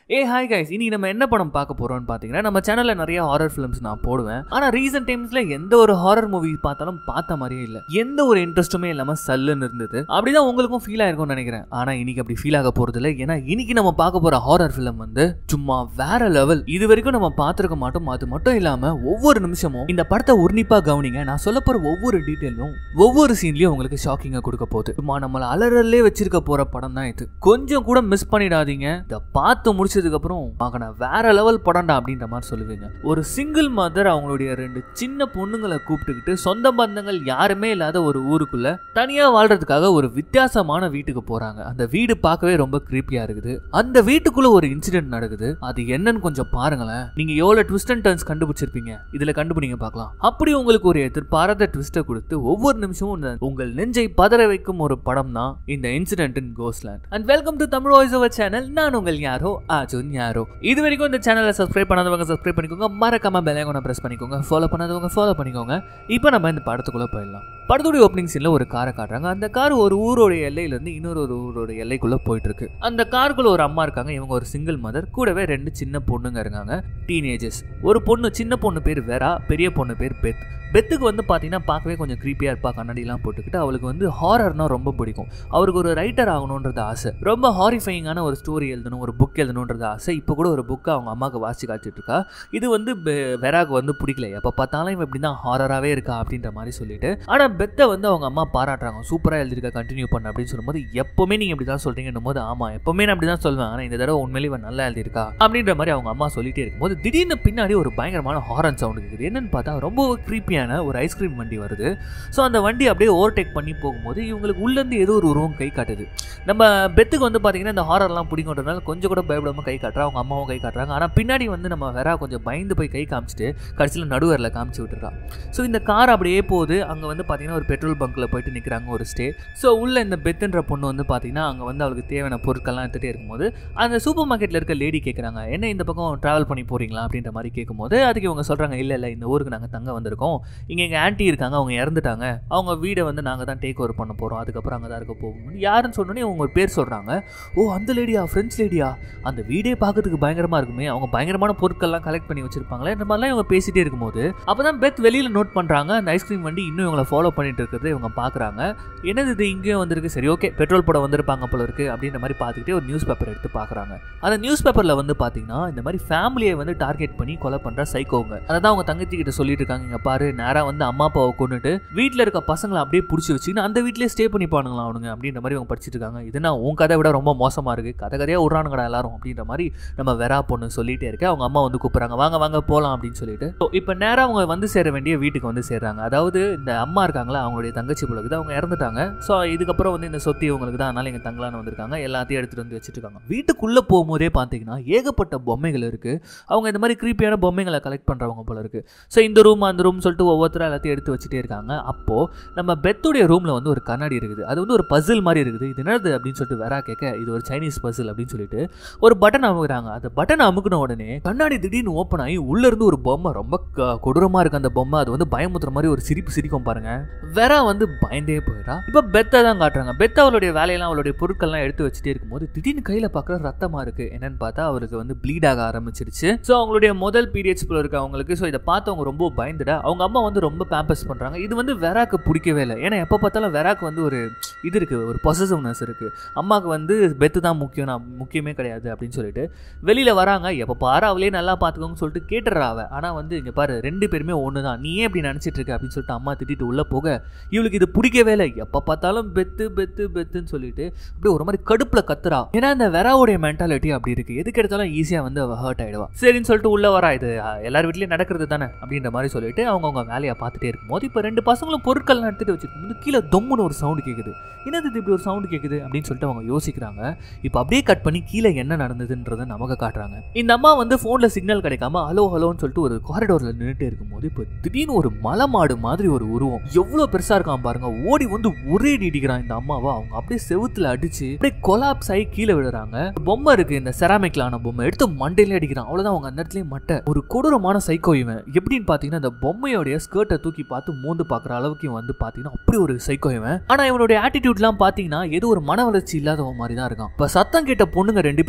ஏ hi guys இனி நம்ம என்ன படம் பார்க்க போறோம்னு பார்த்தீங்கன்னா நம்ம சேனல்ல நிறைய ஹாரர் ஃபிலிம்ஸ் நான் போடுவேன் ஆனா ரீசெண்ட் டைம்ஸ்ல எந்த ஒரு ஹாரர் மூவி பார்த்தாலும் பார்த்த மாதிரியே இல்லை எந்த ஒரு இன்ட்ரெஸ்ட்டுமே இல்லாம சல்லுன்னு இருந்தது அப்படிதான் உங்களுக்கும் ஃபீல் ஆயிருக்கும்னு நினைக்கிறேன் ஆனா இன்னைக்கு அப்படி ஃபீல் ஆக போறது இல்லை ஏன்னா இன்னைக்கு நம்ம பார்க்க போற ஹாரர் ஃபிலிம் வந்து சும்மா வேற லெவல் இது வரைக்கும் நம்ம பார்த்துருக்க மாட்டோம் அது மட்டும் இல்லாம ஒவ்வொரு நிமிஷமும் இந்த படத்தை உன்னிப்பா கவனிங்க நான் சொல்ல போற ஒவ்வொரு டீட்டெயிலும் ஒவ்வொரு சீன்லயும் உங்களுக்கு ஷாக்கிங்கா கொடுக்க போகுது சும்மா நம்மள அலறலே வச்சிருக்க போற படம் தான் இது கொஞ்சம் கூட மிஸ் பண்ணிடாதீங்க இதை பார்த்து முடிச்சதுக்கு அப்புறம் பார்க்கணும் வேற லெவல் படம்டா அப்படின்ற மாதிரி சொல்லுவீங்க ஒரு சிங்கிள் மதர் அவங்களுடைய ரெண்டு சின்ன பொண்ணுங்களை கூப்பிட்டுக்கிட்டு சொந்த பந்தங்கள் யாருமே இல்லாத ஒரு ஊருக்குள்ள தனியா வாழ்றதுக்காக ஒரு வித்தியாசமான வீட்டுக்கு போறாங்க அந்த வீடு பார்க்கவே ரொம்ப கிரீப்பியா இருக்குது அந்த வீட்டுக்குள்ள ஒரு இன்சிடென்ட் நடக்குது அது என்னன்னு கொஞ்சம் பாருங்களேன் நீங்க எவ்வளவு ட்விஸ்ட் அண்ட் டர்ன்ஸ் கண்டுபிடிச்சிருப்பீங்க இதுல கண்டுபிடிங்க பார்க்கலாம் அப்படி உங்களுக்கு ஒரு எதிர்பாராத ட்விஸ்ட்டை கொடுத்து ஒவ்வொரு நிமிஷமும் இந்த உங்கள் நெஞ்சை பதற வைக்கும் ஒரு படம் தான் இந்த incident in ghostland and welcome to Tamil voice over channel நான் உங்கள் யாரோ அர்ஜுன் யாரோ இது வரைக்கும் இந்த சேனலை சப்ஸ்கிரைப் பண்ணாதவங்க சப்ஸ்கிரைப் பண்ணிக்கோங்க மறக்காம பெலைக்கோனை பிரஸ் பண்ணிக்கோங்க ஃபாலோ பண்ணாதவங்க ஃபாலோ பண்ணிக்கோங்க இப்போ நம்ம இந்த படத்துக்குள்ள போயிடலாம் படத்துடைய ஓப்பனிங் சீன்ல ஒரு காரை காட்டுறாங்க அந்த கார் ஒரு ஊரோட எல்லையில இருந்து இன்னொரு ஒரு ஊரோட எல்லைக்குள்ள போயிட்டு இருக்கு அந்த காருக்குள்ள ஒரு அம்மா இருக்காங்க இவங்க ஒரு சிங்கிள் மதர் கூடவே ரெண்டு சின்ன பொண்ணுங்க இருக்காங்க டீனேஜர்ஸ் ஒரு பொண்ணு சின்ன பொண்ணு பேர் வெரா பெரிய பொண்ணு பேர் பெத் பெத்துக்கு வந்து பார்த்தீங்கன்னா பார்க்கவே கொஞ்சம் க்ரீப்பியாக இருப்பா கண்ணாடிலாம் போட்டுக்கிட்டு அவளுக்கு வந்து ஹாரர்னா ரொம்ப பிடிக்கும் அவருக்கு ஒரு ரைட்டர் ஆகணுன்றது ஆசை ரொம்ப ஹாரிஃபைங்கான ஒரு ஸ்டோரி எழுதணும் ஒரு புக் எழுதணுன்றது ஆசை இப்போ கூட ஒரு புக்கை அவங்க அம்மாவுக்கு வாசிச்சு காய்ச்சிட்டு இருக்கா இது வந்து வெராக்கு வந்து பிடிக்கல எப்போ பார்த்தாலும் இவன் இப்படி தான் ஹாரராகவே இருக்கா அப்படின்ற மாதிரி சொல்லிட்டு ஆனால் பெத்தை வந்து அவங்க அம்மா பாராட்டுறாங்க சூப்பராக எழுதிருக்கா கண்டினியூ பண்ண அப்படின்னு சொல்லும்போது எப்போவுமே நீங்கள் இப்படி தான் சொல்கிறீங்கன்னும் போது ஆமாம் எப்போவுமே நான் அப்படி தான் சொல்லுவேன் ஆனால் இந்த தடவை உண்மையிலே இவன் நல்லா எழுதியிருக்கா அப்படின்ற மாதிரி அவங்க அம்மா சொல்லிட்டே இருக்கும்போது திடீர்னு பின்னாடி ஒரு பயங்கரமான ஹாரன் சவுண்ட் இருக்குது என்னன்னு பார்த்தா ரொம்ப க்ரீப்பியான ஒரு ஐஸ்கிரீம் வண்டி வருது ஸோ அந்த வண்டி அப்படியே ஓவர்டேக் பண்ணி போகும்போது இவங்களுக்கு உள்ளேருந்து ஏதோ ஒரு உருவம் கை காட்டுது நம்ம பெத்துக்கு வந்து பார்த்தீங்கன்னா இந்த ஹாரர்லாம் பிடிக்குன்றதுனால கொஞ்சம் கூட பயப்படாமல் கை காட்டுறா அவங்க அம்மாவும் கை காட்டுறாங்க ஆனால் பின்னாடி வந்து நம்ம வேற கொஞ்சம் பயந்து போய் கை காமிச்சிட்டு கடைசியில் நடுவரில் காமிச்சு விட்டுறா ஸோ இந்த கார் அப்படியே போகுது அங்கே வந்து பார்த்தீங்கன்னா ஒரு பெட்ரோல் பங்க்கில் போயிட்டு நிற்கிறாங்க ஒரு ஸ்டே ஸோ உள்ள இந்த பெத்துன்ற பொண்ணு வந்து பார்த்தீங்கன்னா அங்கே வந்து அவளுக்கு தேவையான பொருட்கள்லாம் எடுத்துகிட்டே இருக்கும்போது அந்த சூப்பர் மார்க்கெட்டில் இருக்க லேடி கேட்குறாங்க என்ன இந்த பக்கம் ட்ராவல் பண்ணி போகிறீங்களா அப்படின்ற மாதிரி கேட்கும்போது அதுக்கு இவங்க சொல்கிறாங்க இல்லை இல்லை இந்த ஊருக்கு நாங்கள் தங்க வந்திருக்கோம் இங்கே எங்கள் ஆன்ட்டி இருக்காங்க அவங்க இறந்துட்டாங்க அவங்க வீடை வந்து நாங்கள் தான் டேக் ஓவர் பண்ண போகிறோம் அதுக்கப்புறம் அங்கே தான் இருக்க போகும் யாருன்னு சொன்னோன்னே அவங்க ஒரு பேர் சொல்கிறாங்க ஓ அந்த லேடியா ஃப்ரெண்ட்ஸ் லேடியா அந்த வீடே பார்க்கறதுக்கு பயங்கரமாக இருக்குமே அவங்க பயங்கரமான பொருட்கள்லாம் கலெக்ட் பண்ணி வச்சிருப்பாங்களே இந்த மாதிரிலாம் இவங்க பேசிட்டே இருக்கும்போது அப்போ தான் பெத் வெளியில் நோட் பண்ணுறாங்க அந்த ஐஸ்கிரீம் வண்டி இன்னும் இவங்களை ஃபாலோ பண்ணிட்டு இருக்கிறது இவங்க பார்க்குறாங்க என்னது இது இங்கேயும் வந்திருக்கு சரி ஓகே பெட்ரோல் போட வந்திருப்பாங்க போல இருக்கு அப்படின்ற மாதிரி பார்த்துக்கிட்டே ஒரு நியூஸ் பேப்பர் எடுத்து பார்க்குறாங்க அந்த நியூஸ் பேப்பரில் வந்து பார்த்தீங்கன்னா இந்த மாதிரி ஃபேமிலியை வந்து டார்கெட் பண்ணி கொலை பண்ணுற சைக்கோங்க அதை தான் அவங்க தங்கச்சி கிட்ட சொல்லிட்டு இருக்காங்க இங்கே பாரு நேராக வந்து அம்மா அப்பாவை கொண்டுட்டு வீட்டில் இருக்க பசங்களை அப்படியே பிடிச்சி வச்சுக்கின்னு அந்த வீட்டிலே ஸ்டே பண்ணிப்பானுங்களா அவனுங்க அப்படின்ற மாதிரி அவங்க படிச்சுட்டு இருக்காங்க இதுனா உன் கதை விட ரொம்ப மோசமாக இருக்குது கதை கதையாக விட்றானுங்கடா எல்லாரும் அப்படின்ற மாதிரி நம்ம வெரா பொண்ணு சொல்லிட்டே இருக்க அவங்க அம்மா வந்து கூப்பிட்றாங்க வாங்க வாங்க போகலாம் அப்படின்னு சொல்லிட்டு ஸோ இப்போ நேராக அவங்க வந்து சேர வேண்டிய வீட்டுக்கு வந்து சேர்றாங்க அதாவது இந்த அம்மா இருக்காங்களா அவங்களுடைய தங்கச்சி பிள்ளைக்கு அவங்க இறந்துட்டாங்க ஸோ இதுக்கப்புறம் வந்து இந்த சொத்து இவங்களுக்கு தான் அதனால இங்கே தங்கலான்னு வந்திருக்காங்க எல்லாத்தையும் எடுத்துகிட்டு வந்து வச்சுட்டு இருக்காங்க வீட்டுக்குள்ளே போகும்போதே பார்த்தீங்கன்னா ஏகப்பட்ட பொம்மைகள் இருக்குது அவங்க இந்த மாதிரி க்ரீப்பியான பொம்மைகளை கலெக்ட் பண்ணுறவங்க போல இருக்குது ஸோ இந்த ரூம் அந்த ரூம் சொல்லிட்டு ஒவ்வொருத்தரும் எல்லாத்தையும் எடுத்து வச்சுட்டே இருக்காங்க அப்போது நம்ம பெத்துடைய ரூமில் வந்து ஒரு கண்ணாடி இருக்குது அது வந்து ஒரு பசில் மாதிரி இருக்குது இது என்னது அப்படின்னு சொல்லிட்டு வேற கேட்க இது ஒரு சைனீஸ் பசில் அப்படின்னு சொல்லிட்டு ஒரு பட்டன் அமுக்குறாங்க அந்த பட்டன் அமுக்குன உடனே கண்ணாடி திடீர்னு ஓப்பன் ஆகி உள்ளேருந்து ஒரு பொம்மை ரொம்ப க- கொடூரமா இருக்கு அந்த பொம்மை அது வந்து பயமுத்துற மாதிரி ஒரு சிரிப்பு சிரிக்கும் பாருங்க வேற வந்து பயந்தே போயிடா இப்போ பெத்தை தான் காட்டுறாங்க பெத்த அவளுடைய வேலையெல்லாம் அவளுடைய பொருட்கள்லாம் எடுத்து வச்சுட்டே இருக்கும்போது திடீர்னு கையில் பார்க்குற ரத்தமா இருக்கு என்னன்னு பார்த்தா அவருக்கு வந்து ப்ளீட் ஆக ஆரம்பிச்சிருச்சு ஸோ அவங்களுடைய முதல் பீரியட்ஸ் போல இருக்கு அவங்களுக்கு ஸோ இதை பார்த்து அவங்க ரொம்ப பயந்துட அவங்க அம்மா வந்து ரொம்ப பேம்பஸ் பண்றாங்க இது வந்து வெராக்கு பிடிக்கவே இல்லை ஏன்னா எப்போ பார்த்தாலும் வெராக்கு வந்து ஒரு இது இருக்கு ஒரு பொசசிவ்னஸ் இருக்கு அம்மாவுக்கு வந்து பெத்து தான் முக்கியம் நான் முக்கியமே கிடையாது அப்படின்னு சொல்லிட்டு வெளியில வராங்க எப்போ பாரு அவளே நல்லா பார்த்துக்கோங்கன்னு சொல்லிட்டு கேட்டுறா அவ ஆனால் வந்து இங்கே பாரு ரெண்டு பேருமே ஒன்று தான் நீ ஏன் இப்படி நினச்சிட்டு இருக்க அப்படின்னு சொல்லிட்டு அம்மா திட்டிட்டு உள்ளே போக இவளுக்கு இது பிடிக்கவே இல்லை எப்போ பார்த்தாலும் பெத்து பெத்து பெத்துன்னு சொல்லிட்டு அப்படியே ஒரு மாதிரி கடுப்பில் கத்துறா ஏன்னா இந்த வெராவுடைய மென்டாலிட்டி அப்படி இருக்கு எதுக்கு எடுத்தாலும் ஈஸியாக வந்து அவள் ஹர்ட் ஆயிடுவா சரின்னு சொல்லிட்டு உள்ள வரா இது அஹ், எல்லார் வீட்லயும் நடக்கிறது தானே அப்படின்ற மாதிரி சொல்லிட்டு அவங்க அவங்க வேலையை பார்த்துட்டே இருக்கும்போது இப்போ ரெண்டு பசங்களும் பொருட்கள்லாம் எடுத்துட்டு வச்சிருக்கும் கீழே தொம்முன்னு ஒரு சவுண்டு கேட்குது என்னது இது இப்படி ஒரு சவுண்டு கேட்குது அப்படின்னு சொல்லிட்டு அவங்க யோசிக்கிறாங்க இப்போ அப்படியே கட் பண்ணி கீழே என்ன நடந்ததுன்றதை நமக்கு காட்டுறாங்க இந்த அம்மா வந்து ஃபோனில் சிக்னல் கிடைக்காம ஹலோ ஹலோன்னு சொல்லிட்டு ஒரு காரிடோரில் நின்றுட்டு இருக்கும்போது இப்போ திடீர்னு ஒரு மலை மாடு மாதிரி ஒரு உருவம் எவ்வளோ பெருசாக இருக்கான் பாருங்க ஓடி வந்து ஒரே இடிக்கிறான் இந்த அம்மாவை அவங்க அப்படியே செவுத்துல அடிச்சு அப்படியே கொலாப்ஸ் ஆகி கீழே விழுறாங்க பொம்மை இருக்கு இந்த செராமிக்ல ஆன பொம்மை எடுத்து மண்டையில அடிக்கிறான் அவ்வளவுதான் அவங்க அந்த இடத்துலயே மட்டை ஒரு கொடூரமான சைக்கோ இவன் எப்படின்னு பாத்தீங்கன்னா இந்த பொம்மையோடைய ஸ்கர்ட்டை தூக்கி பார்த்து மோந்து பாக்குற அளவுக்கு இவன் வந்து பாத்தீங்கன்னா அப்படி ஒரு சைக்கோ இவன் ஆனா இவனுடைய ஆட்டிடியூட்லாம் பாத்தீங்கன்னா ஏதோ ஒரு மன வளர்ச்சி இல்லாதவன் மாதிரி தான் இருக்கான் இப்ப சத்தம் கேட்ட பொண்ணுங்க ரெண்டு பேரும் அப்படியே கீழே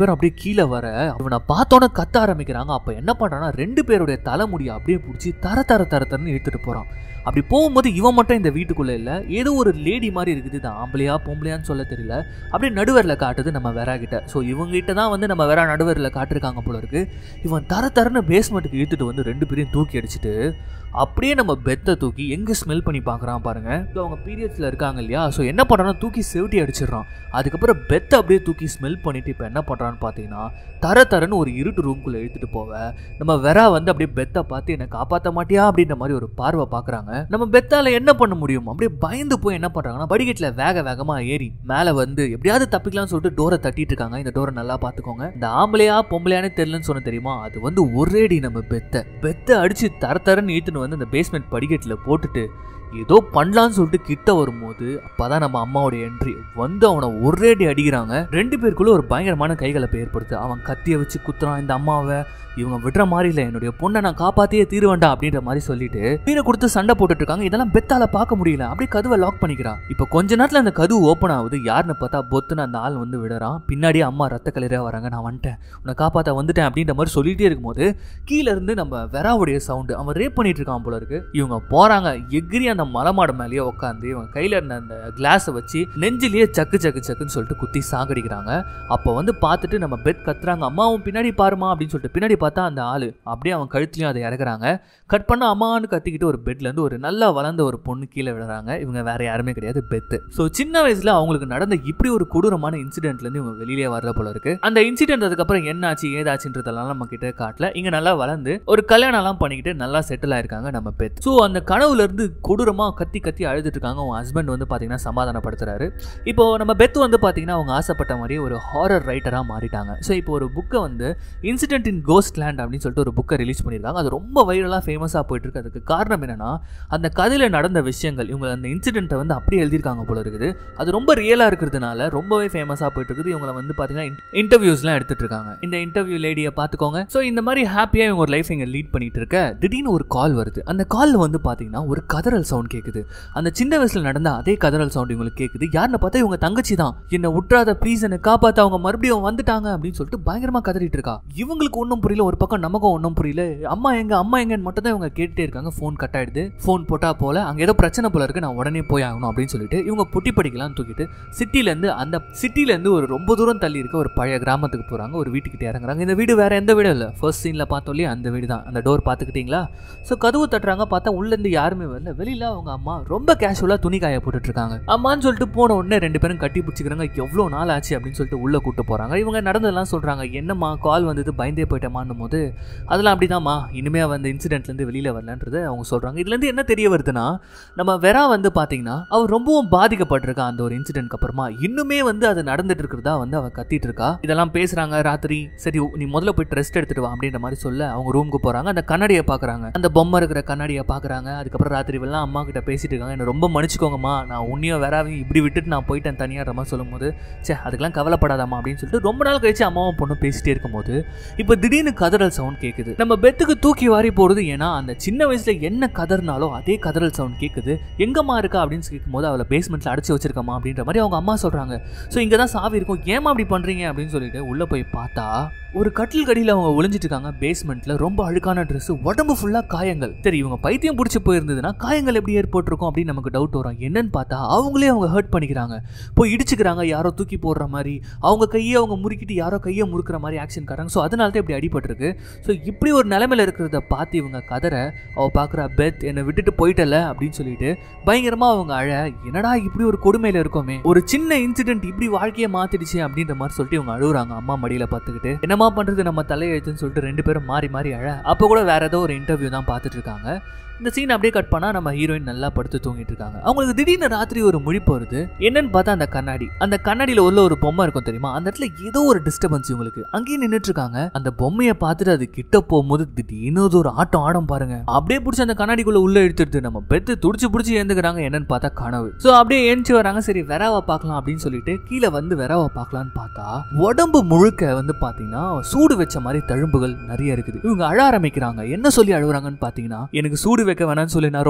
கீழே வர இவனை பார்த்தோன்னே கத்த ஆரம்பிக்கிறாங்க அப்ப என்ன பண்றான்னா ரெண்டு பேருடைய தலைமுடியை அப்படியே பிடிச்சி தர தர தர தரன்னு இழுத்துட்டு போறான் அப்படி போகும்போது இவன் மட்டும் இந்த வீட்டுக்குள்ள இல்ல ஏதோ ஒரு லேடி மாதிரி இருக்குது இது ஆம்பளையா பொம்பளையான்னு சொல்ல தெரியல அப்படியே நடுவரில் காட்டுது நம்ம வெரா கிட்ட ஸோ இவங்க கிட்ட தான் வந்து நம்ம வெரா நடுவரில் காட்டிருக்காங்க போல இருக்கு இவன் தர தரன்னு பேஸ்மெண்ட்டுக்கு இழுத்துட்டு வந்து ரெண்டு பேரையும் தூக்கி அடிச்சுட்டு அப்படியே நம்ம பெத்தை தூக்கி எங்கே ஸ்மெல் பண்ணி பார்க்குறான் பாருங்க இப்போ அவங்க பீரியட்ஸில் இருக்காங்க இல்லையா ஸோ என்ன பண்ணுறான்னா தூக்கி செவிட்டி அடிச்சிடுறான் அதுக்கப்புறம் பெத்தை அப்படியே தூக்கி ஸ்மெல் பண்ணிட்டு இப்போ என்ன பண்ணுறான்னு பார்த்தீங்கன்னா தர தரன்னு ஒரு இருட்டு ரூம்குள்ளே இழுத்துட்டு போவ நம்ம வெரா வந்து அப்படியே பெத்தை பார்த்து என்னை காப்பாற்ற மாட்டியா அப்படின்ற மாதிரி ஒரு பார்வை பார்க்குறாங்க நம்ம பெத்தால என்ன பண்ண முடியும் அப்படியே பயந்து போய் என்ன பண்ணுறாங்கன்னா படிக்கட்டில் வேக வேகமாக ஏறி மேலே வந்து எப்படியாவது தப்பிக்கலாம்னு சொல்லிட்டு டோரை தட்டிட்டு இருக்காங்க இந்த டோரை நல்லா பார்த்துக்கோங்க இந்த ஆம்பளையா பொம்பளையானே தெரியலன்னு சொன்ன தெரியுமா அது வந்து ஒரேடி நம்ம பெத்தை பெத்தை அடிச்சு தர தரன்னு இழுத்துன்னு வந்து அந்த பேஸ்மெண்ட் படிக்கட்டில் போட்டுட்டு ஏதோ பண்ணலான்னு சொல்லிட்டு கிட்ட வரும்போது அப்பதான் நம்ம அம்மாவோட என்ட்ரி வந்து அவனை ஒரேடி அடிக்கிறாங்க ரெண்டு பேருக்குள்ள ஒரு பயங்கரமான கைகலப்பை ஏற்படுத்து அவன் கத்தியை வச்சு குத்துறான் இந்த அம்மாவை இவங்க விடுற மாதிரி இல்லை என்னுடைய பொண்ணை நான் காப்பாத்தியே தீருவேண்டா அப்படின்ற மாதிரி சொல்லிட்டு கீழே கொடுத்து சண்டை போட்டுட்டு இருக்காங்க இதெல்லாம் பெத்தால பார்க்க முடியல அப்படியே கதவை லாக் பண்ணிக்கிறான் இப்போ கொஞ்ச நேரத்தில் அந்த கதவு ஓப்பன் ஆகுது யாருன்னு பார்த்தா பொத்துன்னு அந்த ஆள் வந்து விடுறான் பின்னாடியே அம்மா ரத்த கலரியா வராங்க நான் வந்துட்டேன் உன்னை காப்பாற்ற வந்துட்டேன் அப்படின்ற மாதிரி சொல்லிட்டே இருக்கும்போது கீழே இருந்து நம்ம வெராவுடைய சவுண்டு அவன் ரேப் பண்ணிட்டு இருக்கான் போல இருக்கு இவங்க போறாங்க எகிரி அந்த மலைமாடு மேலேயே உட்காந்து இவங்க கையில இருந்த அந்த கிளாஸை வச்சு நெஞ்சிலேயே சக்கு சக்கு சக்குன்னு சொல்லிட்டு குத்தி சாகடிக்கிறாங்க அப்போ வந்து பார்த்துட்டு நம்ம பெட் கத்துறாங்க அம்மாவும் பின்னாடி பாருமா அப்படின்னு சொல்லிட்டு பின்னாடி பார்த்தா அந்த ஆளு அப்படியே அவன் கழுத்துலயும் அதை இறக்குறாங்க கட் பண்ண அம்மான்னு கத்திக்கிட்டு ஒரு பெட்ல இருந்து ஒரு நல்லா வளர்ந்த ஒரு பொண்ணு கீழே விழுறாங்க இவங்க வேற யாருமே கிடையாது பெத்து ஸோ சின்ன வயசுல அவங்களுக்கு நடந்த இப்படி ஒரு கொடூரமான இன்சிடென்ட்ல இருந்து இவங்க வெளியிலே வர்ற போல இருக்கு அந்த இன்சிடென்ட் அதுக்கப்புறம் என்ன ஆச்சு ஏதாச்சுன்றதெல்லாம் நம்ம கிட்ட காட்டல இங்க நல்லா வளர்ந்து ஒரு கல்யாணம் எல்லாம் பண்ணிக்கிட்டு நல்லா செட்டில் ஆயிருக்காங்க நம்ம பெத் ஸோ அந்த கனவுல இருந்து கொடூரமா கத்தி கத்தி அழுதுட்டு இருக்காங்க அவங்க ஹஸ்பண்ட் வந்து பாத்தீங்கன்னா சமாதானப்படுத்துறாரு இப்போ நம்ம பெத் வந்து பாத்தீங்கன்னா அவங்க ஆசைப்பட்ட மாதிரி ஒரு ஹாரர் ரைட்டரா மாறிட்டாங்க ஸோ இப்போ ஒரு புக்கை வந்து இன்சிடென்ட் இன் கோஸ்ட் லேண்ட் அப்படின்னு சொல்லிட்டு ஒரு புக்கை ரிலீஸ் பண்ணியிருக்காங்க அது ரொம்ப வைரலாக ஃபேமஸாக போயிட்டு இருக்கு அதுக்கு காரணம் என்னன்னா அந்த கதையில் நடந்த விஷயங்கள் இவங்க அந்த இன்சிடென்ட்டை வந்து அப்படியே எழுதியிருக்காங்க போல இருக்குது அது ரொம்ப ரியலாக இருக்கிறதுனால ரொம்பவே ஃபேமஸாக போயிட்டு இருக்குது இவங்களை வந்து பார்த்தீங்கன்னா இன்டர்வியூஸ்லாம் எடுத்துட்டு இருக்காங்க இந்த இன்டர்வியூ லேடியை பார்த்துக்கோங்க ஸோ இந்த மாதிரி ஹாப்பியாக இவங்க ஒரு லைஃப் இங்கே லீட் பண்ணிட்டு இருக்க திடீர்னு ஒரு கால் வருது அந்த காலில் வந்து பார்த்தீங்கன்னா ஒரு கதறல் சவுண்ட் கேட்குது அந்த சின்ன வயசில் நடந்த அதே கதறல் சவுண்ட் இவங்களுக்கு கேட்குது யாருன்னு பார்த்தா இவங்க தங்கச்சி தான் என்னை உற்றாத ப்ளீஸ் என்னை காப்பாற்ற அவங்க மறுபடியும் வந்துட்டாங்க அப்படின்னு சொல்லிட்டு பயங்கரமாக கதறிட்டு இருக்கா இவங்களுக்கு ஒன்றும் புரியல ஒரு பக்கம் நமக்கும் ஒன்றும் புரியல அம்மா எங்க அம்மா எங்கன்னு மட்டும் தான் இவங்க கேட்டுட்டே இருக்காங்க ஃபோன் கட் ஆயிடுது ஃபோன் போட்டா போல அங்கே ஏதோ பிரச்சனை போல இருக்கு நான் உடனே போய் ஆகணும் அப்படின்னு சொல்லிட்டு இவங்க புட்டி படிக்கலாம் தூக்கிட்டு சிட்டிலேருந்து அந்த சிட்டிலேருந்து ஒரு ரொம்ப தூரம் தள்ளி இருக்க ஒரு பழைய கிராமத்துக்கு போகிறாங்க ஒரு வீட்டுக்கிட்ட இறங்குறாங்க இந்த வீடு வேற எந்த வீடும் இல்லை ஃபர்ஸ்ட் சீனில் பார்த்தோம் இல்லையா அந்த வீடு தான் அந்த டோர் பார்த்துக்கிட்டீங்களா ஸோ கதவு தட்டுறாங்க பார்த்தா உள்ளேருந்து யாருமே வரல வெளியில அவங்க அம்மா ரொம்ப கேஷுவலாக துணி காய போட்டுட்டு இருக்காங்க அம்மான்னு சொல்லிட்டு போன உடனே ரெண்டு பேரும் கட்டி பிடிச்சிக்கிறாங்க எவ்வளோ நாள் ஆச்சு அப்படின்னு சொல்லிட்டு உள்ளே கூட்டு போகிறாங்க இவங்க நடந்ததெல்லாம் சொல்கிறாங்க என்னம்மா கால் வந்தது பயந்தே போயிட்டமான்னும் போது அதெல்லாம் அப்படிதாம்மா இனிமே அவன் அந்த இன்சிடென்ட்லேருந்து வெளியில் வரலன்றதை அவங்க சொல்கிறாங்க இதுலேருந்து என்ன தெரிய வருதுன்னா நம்ம வெரா வந்து பார்த்தீங்கன்னா அவர் ரொம்பவும் பாதிக்கப்பட்டிருக்கா அந்த ஒரு இன்சிடென்ட்க்கு அப்புறமா இன்னுமே வந்து அது நடந்துட்டு இருக்கிறதா வந்து அவ கத்திட்டு இருக்கா இதெல்லாம் பேசுறாங்க ராத்திரி சரி நீ முதல்ல போய் ரெஸ்ட் எடுத்துட்டு வா அப்படின்ற மாதிரி சொல்ல அவங்க ரூமுக்கு போறாங்க அந்த கண்ணாடியை பார்க்கறாங்க அந்த பொம்மை இருக்கிற கண்ணாடியை பார்க்கறாங்க அதுக்கப்புறம் ராத்திரி எல்லாம் அம்மா கிட்ட பேசிட்டு இருக்காங்க என்ன ரொம்ப மன்னிச்சுக்கோங்கம்மா நான் உன்னையும் வெறாவையும் இப்படி விட்டுட்டு நான் போயிட்டேன் தனியாகிற மாதிரி சொல்லும்போது சே அதுக்கெல்லாம் கவலைப்படாதாம்மா அப்படின்னு சொல்லிட்டு ரொம்ப நாள் கழிச்சு அம்மாவும் பொண்ணும் பேசிட்டே இருக்கும்போது இப்போ திடீர்னு கதறல் சவுண்ட் கேட்குது நம்ம பெத்துக்கு தூக்கி வாரி போடுது ஏன்னா அந்த சின்ன வயசுல என்ன கதறினாலோ அதே கதறல் சவுண்ட் கேட்குது எங்கம்மா இருக்கா அப்படின்னு கேட்கும்போது அவளை பேஸ்மெண்ட்ல அடைச்சு வச்சிருக்கமா அப்படின்ற மாதிரி அவங்க அம்மா சொல்றாங்க ஸோ இங்கே தான் சாவி இருக்கும் ஏமா அப்படி பண்றீங்க அப்படின்னு சொல்லிட்டு உள்ள போய் பார்த்தா ஒரு கட்டில் கடியில் அவங்க ஒளிஞ்சிட்டு இருக்காங்க பேஸ்மெண்ட்ல ரொம்ப அழுக்கான Dress உடம்பு ஃபுல்லா காயங்கள் சரி இவங்க பைத்தியம் பிடிச்சி போயிருந்ததுன்னா காயங்கள் எப்படி ஏற்பட்டிருக்கும் அப்படின்னு நமக்கு டவுட் வரும் என்னன்னு பார்த்தா அவங்களே அவங்க ஹர்ட் பண்ணிக்கிறாங்க போய் இடிச்சுக்கிறாங்க யாரோ தூக்கி போடுற மாதிரி அவங்க கையை அவங்க முறுக்கிட்டு யாரோ கையை முறுக்கிற மாதிரி ஆக்ஷன் காட்டுறாங்க ஸோ அதனால தான் இப்படி அடிபட்டிருக்கு ஸோ இப்படி ஒரு நிலைமையில இருக்கிறத பார்த்து இவங்க கதற அவ பார்க்குற பெத் என்னை விட்டுட்டு போயிட்டல அப்படின்னு சொல்லிட்டு பயங்கரமா அவங்க அழ என்னடா இப்படி ஒரு கொடுமையில இருக்கோமே ஒரு சின்ன இன்சிடென்ட் இப்படி வாழ்க்கையை மாத்திடுச்சு அப்படின்ற மாதிரி சொல்லிட்டு இவங்க அழுகுறாங்க அம்மா மடியில பார்த்துக்கிட்டு என்னம்மா பண்றது நம்ம தலையெழுத்துன்னு சொல்லிட்டு ரெண்டு பேரும் மாறி மாறி அழ அப்போ கூட வேற ஏதோ ஒரு இன்டர்வியூ தான் பார்த்துட்டு இருக்காங்க இந்த சீன் அப்படியே கட் பண்ணா நம்ம ஹீரோயின் நல்லா படுத்து தூங்கிட்டு இருக்காங்க அவங்களுக்கு திடீர்னு ராத்திரி ஒரு முழிப்பு வருது என்னன்னு பார்த்தா அந்த கண்ணாடி அந்த கண்ணாடியில உள்ள ஒரு பொம்மை இருக்கும் தெரியுமா அந்த இடத்துல ஏதோ ஒரு டிஸ்டர்பன்ஸ் இவங்களுக்கு அங்கேயே நின்னுட்டு இருக்காங்க அந்த பொம்மையை பார்த்துட்டு அது கிட்ட போகும்போது திடீர்னு அது ஒரு ஆட்டம் ஆடம் பாருங்க அப்படியே பிடிச்சி அந்த கண்ணாடிக்குள்ள உள்ள எடுத்துட்டு நம்ம பெத்து துடிச்சு பிடிச்சி ஏந்துக்கிறாங்க என்னன்னு பார்த்தா கனவு சோ அப்படியே ஏஞ்சி வராங்க சரி வெறாவை பார்க்கலாம் அப்படின்னு சொல்லிட்டு கீழே வந்து வெறாவை பார்க்கலான்னு பார்த்தா உடம்பு முழுக்க வந்து பாத்தீங்கன்னா சூடு வச்ச மாதிரி தழும்புகள் நிறைய இருக்குது இவங்க அழ ஆரம்பிக்கிறாங்க என்ன சொல்லி அழுகுறாங்கன்னு பாத்தீங்கன்னா எனக்கு சூடு வைக்க வேணாம்னு சொல்லி நான் ரொம்ப நல்ல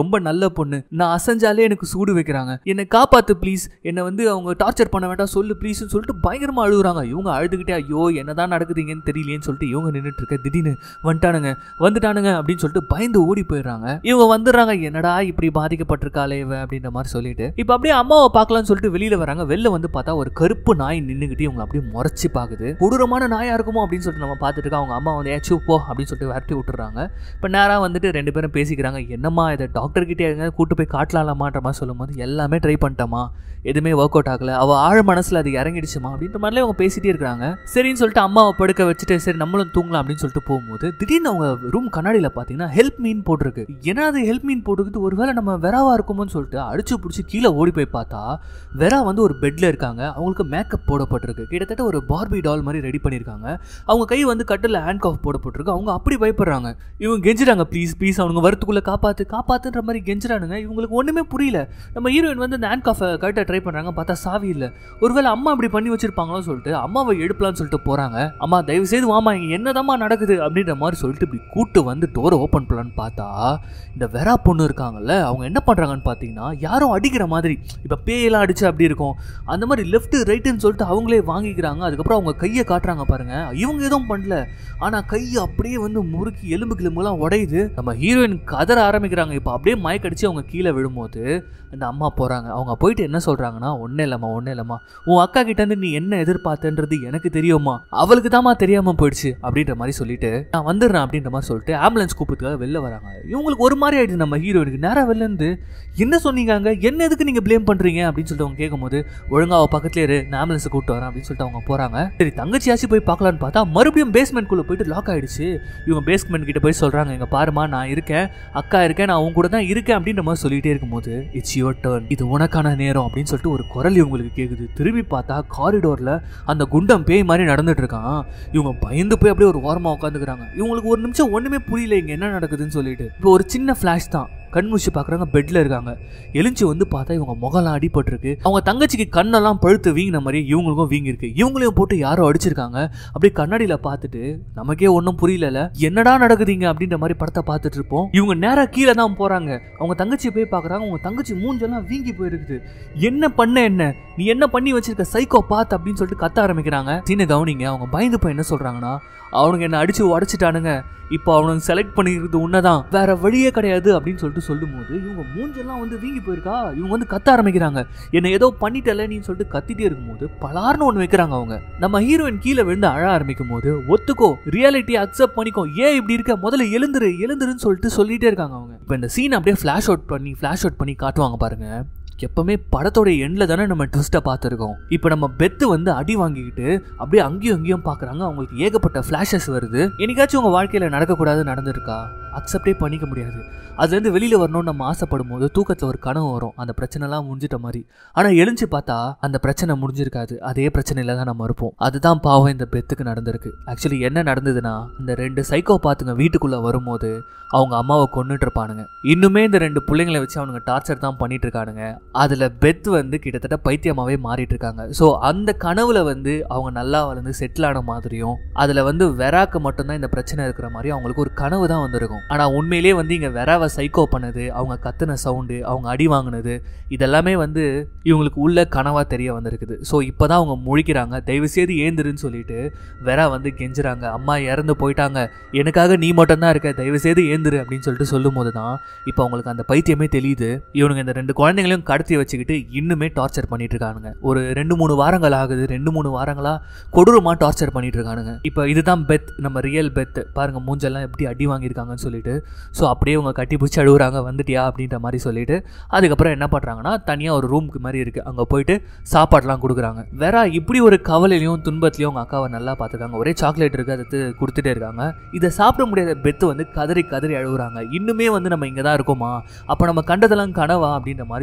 பொண்ணு நான் அசைஞ்சாலே எனக்கு சூடு வைக்கிறாங்க என்னை காப்பாத்து ப்ளீஸ் என்னை வந்து அவங்க டார்ச்சர் பண்ண வேண்டாம் சொல்லு ப்ளீஸ்னு சொல்லிட்டு பயங்கரமா அழுகுறாங்க இவங்க அழுதுகிட்டே ஐயோ என்னதான் நடக்குதுங்கன்னு தெரியலையேன்னு சொல்லிட்டு இவங்க நின்றுட்டு இருக்க திடீர்னு வந்துட்டானுங்க வந்துட்டானுங்க அப்படின்னு சொல்லிட்டு பயந்து ஓடி போயிடுறாங்க இவங்க வந்துடுறாங்க என்னடா இப்படி பாதிக்கப்பட்டிருக்காளே இவ அப்படின்ற மாதிரி சொல்லிட்டு இப்போ அப்படியே அம்மாவை பார்க்கலாம்னு சொல்லிட்டு வெளியில வராங்க வெளில வந்து பார்த்தா ஒரு கருப்பு நாய் நின்னுகிட்டு இவங்களை அப்படியே முறைச்சி பாக்குது கொடூரமான நாயா இருக்குமோ அப்படின்னு சொல்லிட்டு நம்ம பார்த்துட்டு இருக்கோம். அவங்க அம்மா வந்து ஏச்சு போ அப்படின்னு சொல்லிட்டு விரட்டி விட்டுறாங்க இப்போ நேராக வந்துட்டு ரெண்டு பேரும் பேசிக்கிறாங்க என்னம்மா இதை டாக்டர் கிட்டே எங்க கூட்டு போய் காட்டலாமான்ற மாதிரி சொல்லும்போது எல்லாமே ட்ரை பண்ணிட்டோமா எதுவுமே ஒர்க் அவுட் ஆகல அவ ஆழ மனசுல அது இறங்கிடுச்சுமா அப்படின்ற மாதிரிலாம் அவங்க பேசிட்டே இருக்காங்க சரின்னு சொல்லிட்டு அம்மாவை படுக்க வச்சுட்டு சரி நம்மளும் தூங்கலாம் அப்படின்னு சொல்லிட்டு போகும்போது திடீர்னு அவங்க ரூம் கண்ணாடியில் பார்த்தீங்கன்னா ஹெல்ப் மீன் போட்டிருக்கு ஏன்னா அது ஹெல்ப் மீன் போட்டுக்கிட்டு ஒருவேளை நம்ம வெறாவா இருக்குமோன்னு சொல்லிட்டு அடிச்சு பிடிச்சி கீழே ஓடி போய் பார்த்தா வெறா வந்து ஒரு பெட்ல இருக்காங்க அவங்களுக்கு மேக்கப் போடப்பட்டிருக்கு கிட்டத்தட்ட ஒரு பார்பி டால் மாதிரி ரெடி பண்ணியிருக்காங்க அவங்க கை வந்து கட்டில் ஹேண்ட் காஃப் போடப்பட்டிருக்கு அவங்க அப்படி பயப்படுறாங்க இவங்க கெஞ்சுறாங்க ப்ளீஸ் ப்ளீஸ் அவனுங்க வரத்துக்குள்ள காப்பாத்து காப்பாத்துன்ற மாதிரி கெஞ்சுறானுங்க இவங்களுக்கு ஒண்ணுமே புரியல நம்ம ஹீரோயின் வந்து அந்த ஹேண்ட் காஃபை கட்ட ட்ரை பண்றாங்க பார்த்தா சாவி இல்லை ஒருவேளை அம்மா இப்படி பண்ணி வச்சிருப்பாங்களோ சொல்லிட்டு அம்மாவை எடுப்பலாம்னு சொல்லிட்டு போறாங்க அம்மா தயவு செய்து வாமா இங்க என்னதாம்மா நடக்குது அப்படின்ற மாதிரி சொல்லிட்டு இப்படி கூட்டு வந்து டோரை ஓப்பன் பண்ணலான்னு பார்த்தா இந்த வெறா பொண்ணு இருக்காங்கல்ல அவங்க என்ன பண்றாங்கன்னு பார்த்தீங்கன்னா யாரும் அடிக்கிற மாதிரி இப்போ பேயெல்லாம் அடிச்சு அப்படி இருக்கும் அந்த மாதிரி லெஃப்ட் ரைட்டுன்னு சொல்லிட்டு அவங்களே வாங்கிக்கிறாங்க அதுக்கப்புறம் அவங்க கையை காட்டுறாங்க பாருங்க இவங்க எதுவும் பண்ணல ஆனா கை அப்படியே வந்து முறுக்கி எலும்பு கிளம்புலாம் உடையுது நம்ம ஹீரோயின் கதற ஆரம்பிக்கிறாங்க இப்போ அப்படியே மயக்கடிச்சு அவங்க கீழே விழும்போது அந்த அம்மா போறாங்க அவங்க போயிட்டு என்ன சொல்றாங்கன்னா ஒன்றும் இல்லைம்மா ஒன்றும் இல்லைம்மா உன் அக்கா கிட்ட இருந்து நீ என்ன எதிர்பார்த்தன்றது எனக்கு தெரியுமா அவளுக்கு தாம்மா தெரியாம போயிடுச்சு அப்படின்ற மாதிரி சொல்லிட்டு நான் வந்துடுறேன் அப்படின்ற மாதிரி சொல்லிட்டு ஆம்புலன்ஸ் கூப்பிட்டுக்காக வெளில வராங்க இவங்களுக்கு ஒரு மாதிரி ஆயிடுது நம்ம ஹீரோயினுக்கு நேரா வெளில இருந்து என்ன சொன்னீங்க அங்க என்ன எதுக்கு நீங்க ப்ளேம் பண்றீங்க அப்படின்னு சொல்லிட்டு அவங்க கேட்கும்போது ஒழுங்கா அவ பக்கத்துல இரு நான் ஆம்புலன்ஸ் கூப்பிட்டு வரேன் அப்படின்னு சொல்லிட்டு அவங்க போறாங்க சரி தங்கச்சியாச்சும் போய் பார்க்கலான்னு பார்த்தா மறுபடியும் பேஸ்மெண்ட் குள்ள போயிட்டு லாக் ஆயிடுச்சு இவங்க பேஸ்மெண்ட் கிட்ட போய் சொல்றாங்க இங்க பாருமா நான் இருக்கேன் அக்கா இருக்கேன் நான் உங்க கூட தான் இருக்கேன் அப்படின்ற மாதிரி சொல்லிட்டே இருக்கும்போது இட்ஸ் யுவர் டர்ன் இது உனக்கான நேரம் அப்படின்னு சொல்லிட்டு ஒரு குரல் இவங்களுக்கு கேக்குது திரும்பி பார்த்தா காரிடோர்ல அந்த குண்டம் பேய் மாதிரி நடந்துட்டு இருக்கான் இவங்க பயந்து போய் அப்படியே ஒரு ஓரமா உட்காந்துக்கிறாங்க இவங்களுக்கு ஒரு நிமிஷம் ஒண்ணுமே புரியல இங்க என்ன நடக்குதுன்னு சொல்லிட்டு இப்போ ஒரு சின்ன ஃபிளாஷ் தான் கண் முழிச்சு பார்க்குறாங்க பெட்டில் இருக்காங்க எலிஞ்சி வந்து பார்த்தா இவங்க முகம்லாம் அடிபட்டிருக்கு அவங்க தங்கச்சிக்கு கண்ணெல்லாம் பழுத்து வீங்கின மாதிரி இவங்களுக்கும் வீங்கிருக்கு இவங்களையும் போட்டு யாரோ அடிச்சிருக்காங்க அப்படியே கண்ணாடியில் பார்த்துட்டு நமக்கே ஒன்றும் புரியல என்னடா நடக்குதுங்க அப்படின்ற மாதிரி படத்தை பார்த்துட்டு இருப்போம் இவங்க நேரா கீழே தான் போகிறாங்க அவங்க தங்கச்சியை போய் பார்க்குறாங்க அவங்க தங்கச்சி மூஞ்செல்லாம் வீங்கி போயிருக்குது என்ன பண்ண என்ன நீ என்ன பண்ணி வச்சிருக்க சைக்கோ பாத் அப்படின்னு சொல்லிட்டு கத்த ஆரம்பிக்கிறாங்க சின்ன கவனிங்க அவங்க பயந்து போய் என்ன சொல்கிறாங்கன்னா அவனுங்க என்ன அடிச்சு உடச்சிட்டானுங்க இப்போ அவனுங்க செலக்ட் பண்ணிக்கிறது உன்னதான் வேற வழியே கிடையாது அப்படின்னு சொல்லிட்டு சொல்லும்போது இவங்க மூஞ்செல்லாம் வந்து வீங்கி போயிருக்கா இவங்க வந்து கத்த ஆரம்பிக்கிறாங்க என்ன ஏதோ பண்ணிட்டல நீ சொல்லிட்டு கத்திட்டே இருக்கும்போது பலார்னு ஒன்று வைக்கிறாங்க அவங்க நம்ம ஹீரோயின் கீழே விழுந்து அழ ஆரம்பிக்கும் போது ஒத்துக்கோ ரியாலிட்டியை அக்செப்ட் பண்ணிக்கோ ஏன் இப்படி இருக்க முதல்ல எழுந்துரு எழுந்துருன்னு சொல்லிட்டு சொல்லிட்டே இருக்காங்க அவங்க இப்போ இந்த சீன் அப்படியே ஃபிளாஷ் அவுட் பண்ணி ஃபிளாஷ் அவுட் பண்ணி காட்டுவாங்க பாருங்க எப்பவுமே படத்தோட எண்டில் தானே நம்ம ட்விஸ்ட்டை பார்த்துருக்கோம் இப்போ நம்ம பெத்து வந்து அடி வாங்கிக்கிட்டு அப்படியே அங்கேயும் அங்கேயும் பார்க்குறாங்க அவங்களுக்கு ஏகப்பட்ட ஃப்ளாஷஸ் வருது என்னைக்காச்சும் உங்கள் வாழ்க்கையில் நடக்கக்கூடாது நடந்திருக்கா அக்செப்டே பண்ணிக்க முடியாது அதுலேருந்து வெளியில் வரணும்னு நம்ம ஆசைப்படும் போது தூக்கத்தில் ஒரு கனவு வரும் அந்த பிரச்சனைலாம் முடிஞ்சிட்ட மாதிரி ஆனால் எழுந்து பார்த்தா அந்த பிரச்சனை முடிஞ்சிருக்காது அதே பிரச்சனையில தான் நம்ம இருப்போம் அதுதான் பாவம் இந்த பெத்துக்கு நடந்திருக்கு ஆக்சுவலி என்ன நடந்ததுன்னா இந்த ரெண்டு சைக்கோ பாத்துங்க வீட்டுக்குள்ளே வரும்போது அவங்க அம்மாவை கொண்டுட்டு இருப்பானுங்க இன்னுமே இந்த ரெண்டு பிள்ளைங்களை வச்சு அவனுங்க டார்ச்சர் தான் பண்ணிட்டு இருக்கானுங்க அதில் பெத் வந்து கிட்டத்தட்ட பைத்தியமாகவே மாறிட்டு இருக்காங்க ஸோ அந்த கனவுல வந்து அவங்க நல்லா வளர்ந்து செட்டில் ஆன மாதிரியும் அதில் வந்து வெராக்கு மட்டும்தான் இந்த பிரச்சனை இருக்கிற மாதிரி அவங்களுக்கு ஒரு கனவு தான் வந்திருக்கும் ஆனால் உண்மையிலேயே வந்து இங்கே வெராவை சைக்கோ பண்ணது அவங்க கத்துன சவுண்டு அவங்க அடி வாங்கினது இதெல்லாமே வந்து இவங்களுக்கு உள்ள கனவாக தெரிய வந்திருக்குது ஸோ இப்போ தான் அவங்க முழிக்கிறாங்க தயவுசெய்து ஏந்திருன்னு சொல்லிட்டு வெரா வந்து கெஞ்சுறாங்க அம்மா இறந்து போயிட்டாங்க எனக்காக நீ மட்டும்தான் இருக்க தயவுசெய்து ஏந்திரு அப்படின்னு சொல்லிட்டு சொல்லும் போது தான் இப்போ அவங்களுக்கு அந்த பைத்தியமே தெரியுது இவனுங்க இந்த ரெண்டு குழந்தைங்களையும் கடத்தி வச்சுக்கிட்டு இன்னுமே டார்ச்சர் பண்ணிட்டு இருக்கானுங்க ஒரு ரெண்டு மூணு வாரங்கள் ஆகுது ரெண்டு மூணு வாரங்களா கொடூரமாக டார்ச்சர் பண்ணிட்டு இருக்கானுங்க இப்போ இதுதான் பெத் நம்ம ரியல் பெத் பாருங்க மூஞ்செல்லாம் எப்படி அடி வாங்கியிருக்காங்கன்னு சொல்லிட்டு ஸோ அப்படியே அவங்க கட்டி பிடிச்சி அழுகுறாங்க வந்துட்டியா அப்படின்ற மாதிரி சொல்லிட்டு அதுக்கப்புறம் என்ன பண்ணுறாங்கன்னா தனியாக ஒரு ரூமுக்கு மாதிரி இருக்குது அங்கே போயிட்டு சாப்பாடுலாம் கொடுக்குறாங்க வேற இப்படி ஒரு கவலையிலையும் துன்பத்திலையும் அவங்க அக்காவை நல்லா பார்த்துருக்காங்க ஒரே சாக்லேட் இருக்குது அதை எடுத்து கொடுத்துட்டே இருக்காங்க இதை சாப்பிட முடியாத பெத்து வந்து கதறி கதறி அழுகுறாங்க இன்னுமே வந்து நம்ம இங்கே தான் இருக்கோமா அப்போ நம்ம கண்டதெல்லாம் கனவா அப்படின்ற மாதிரி சொல்லிட்டு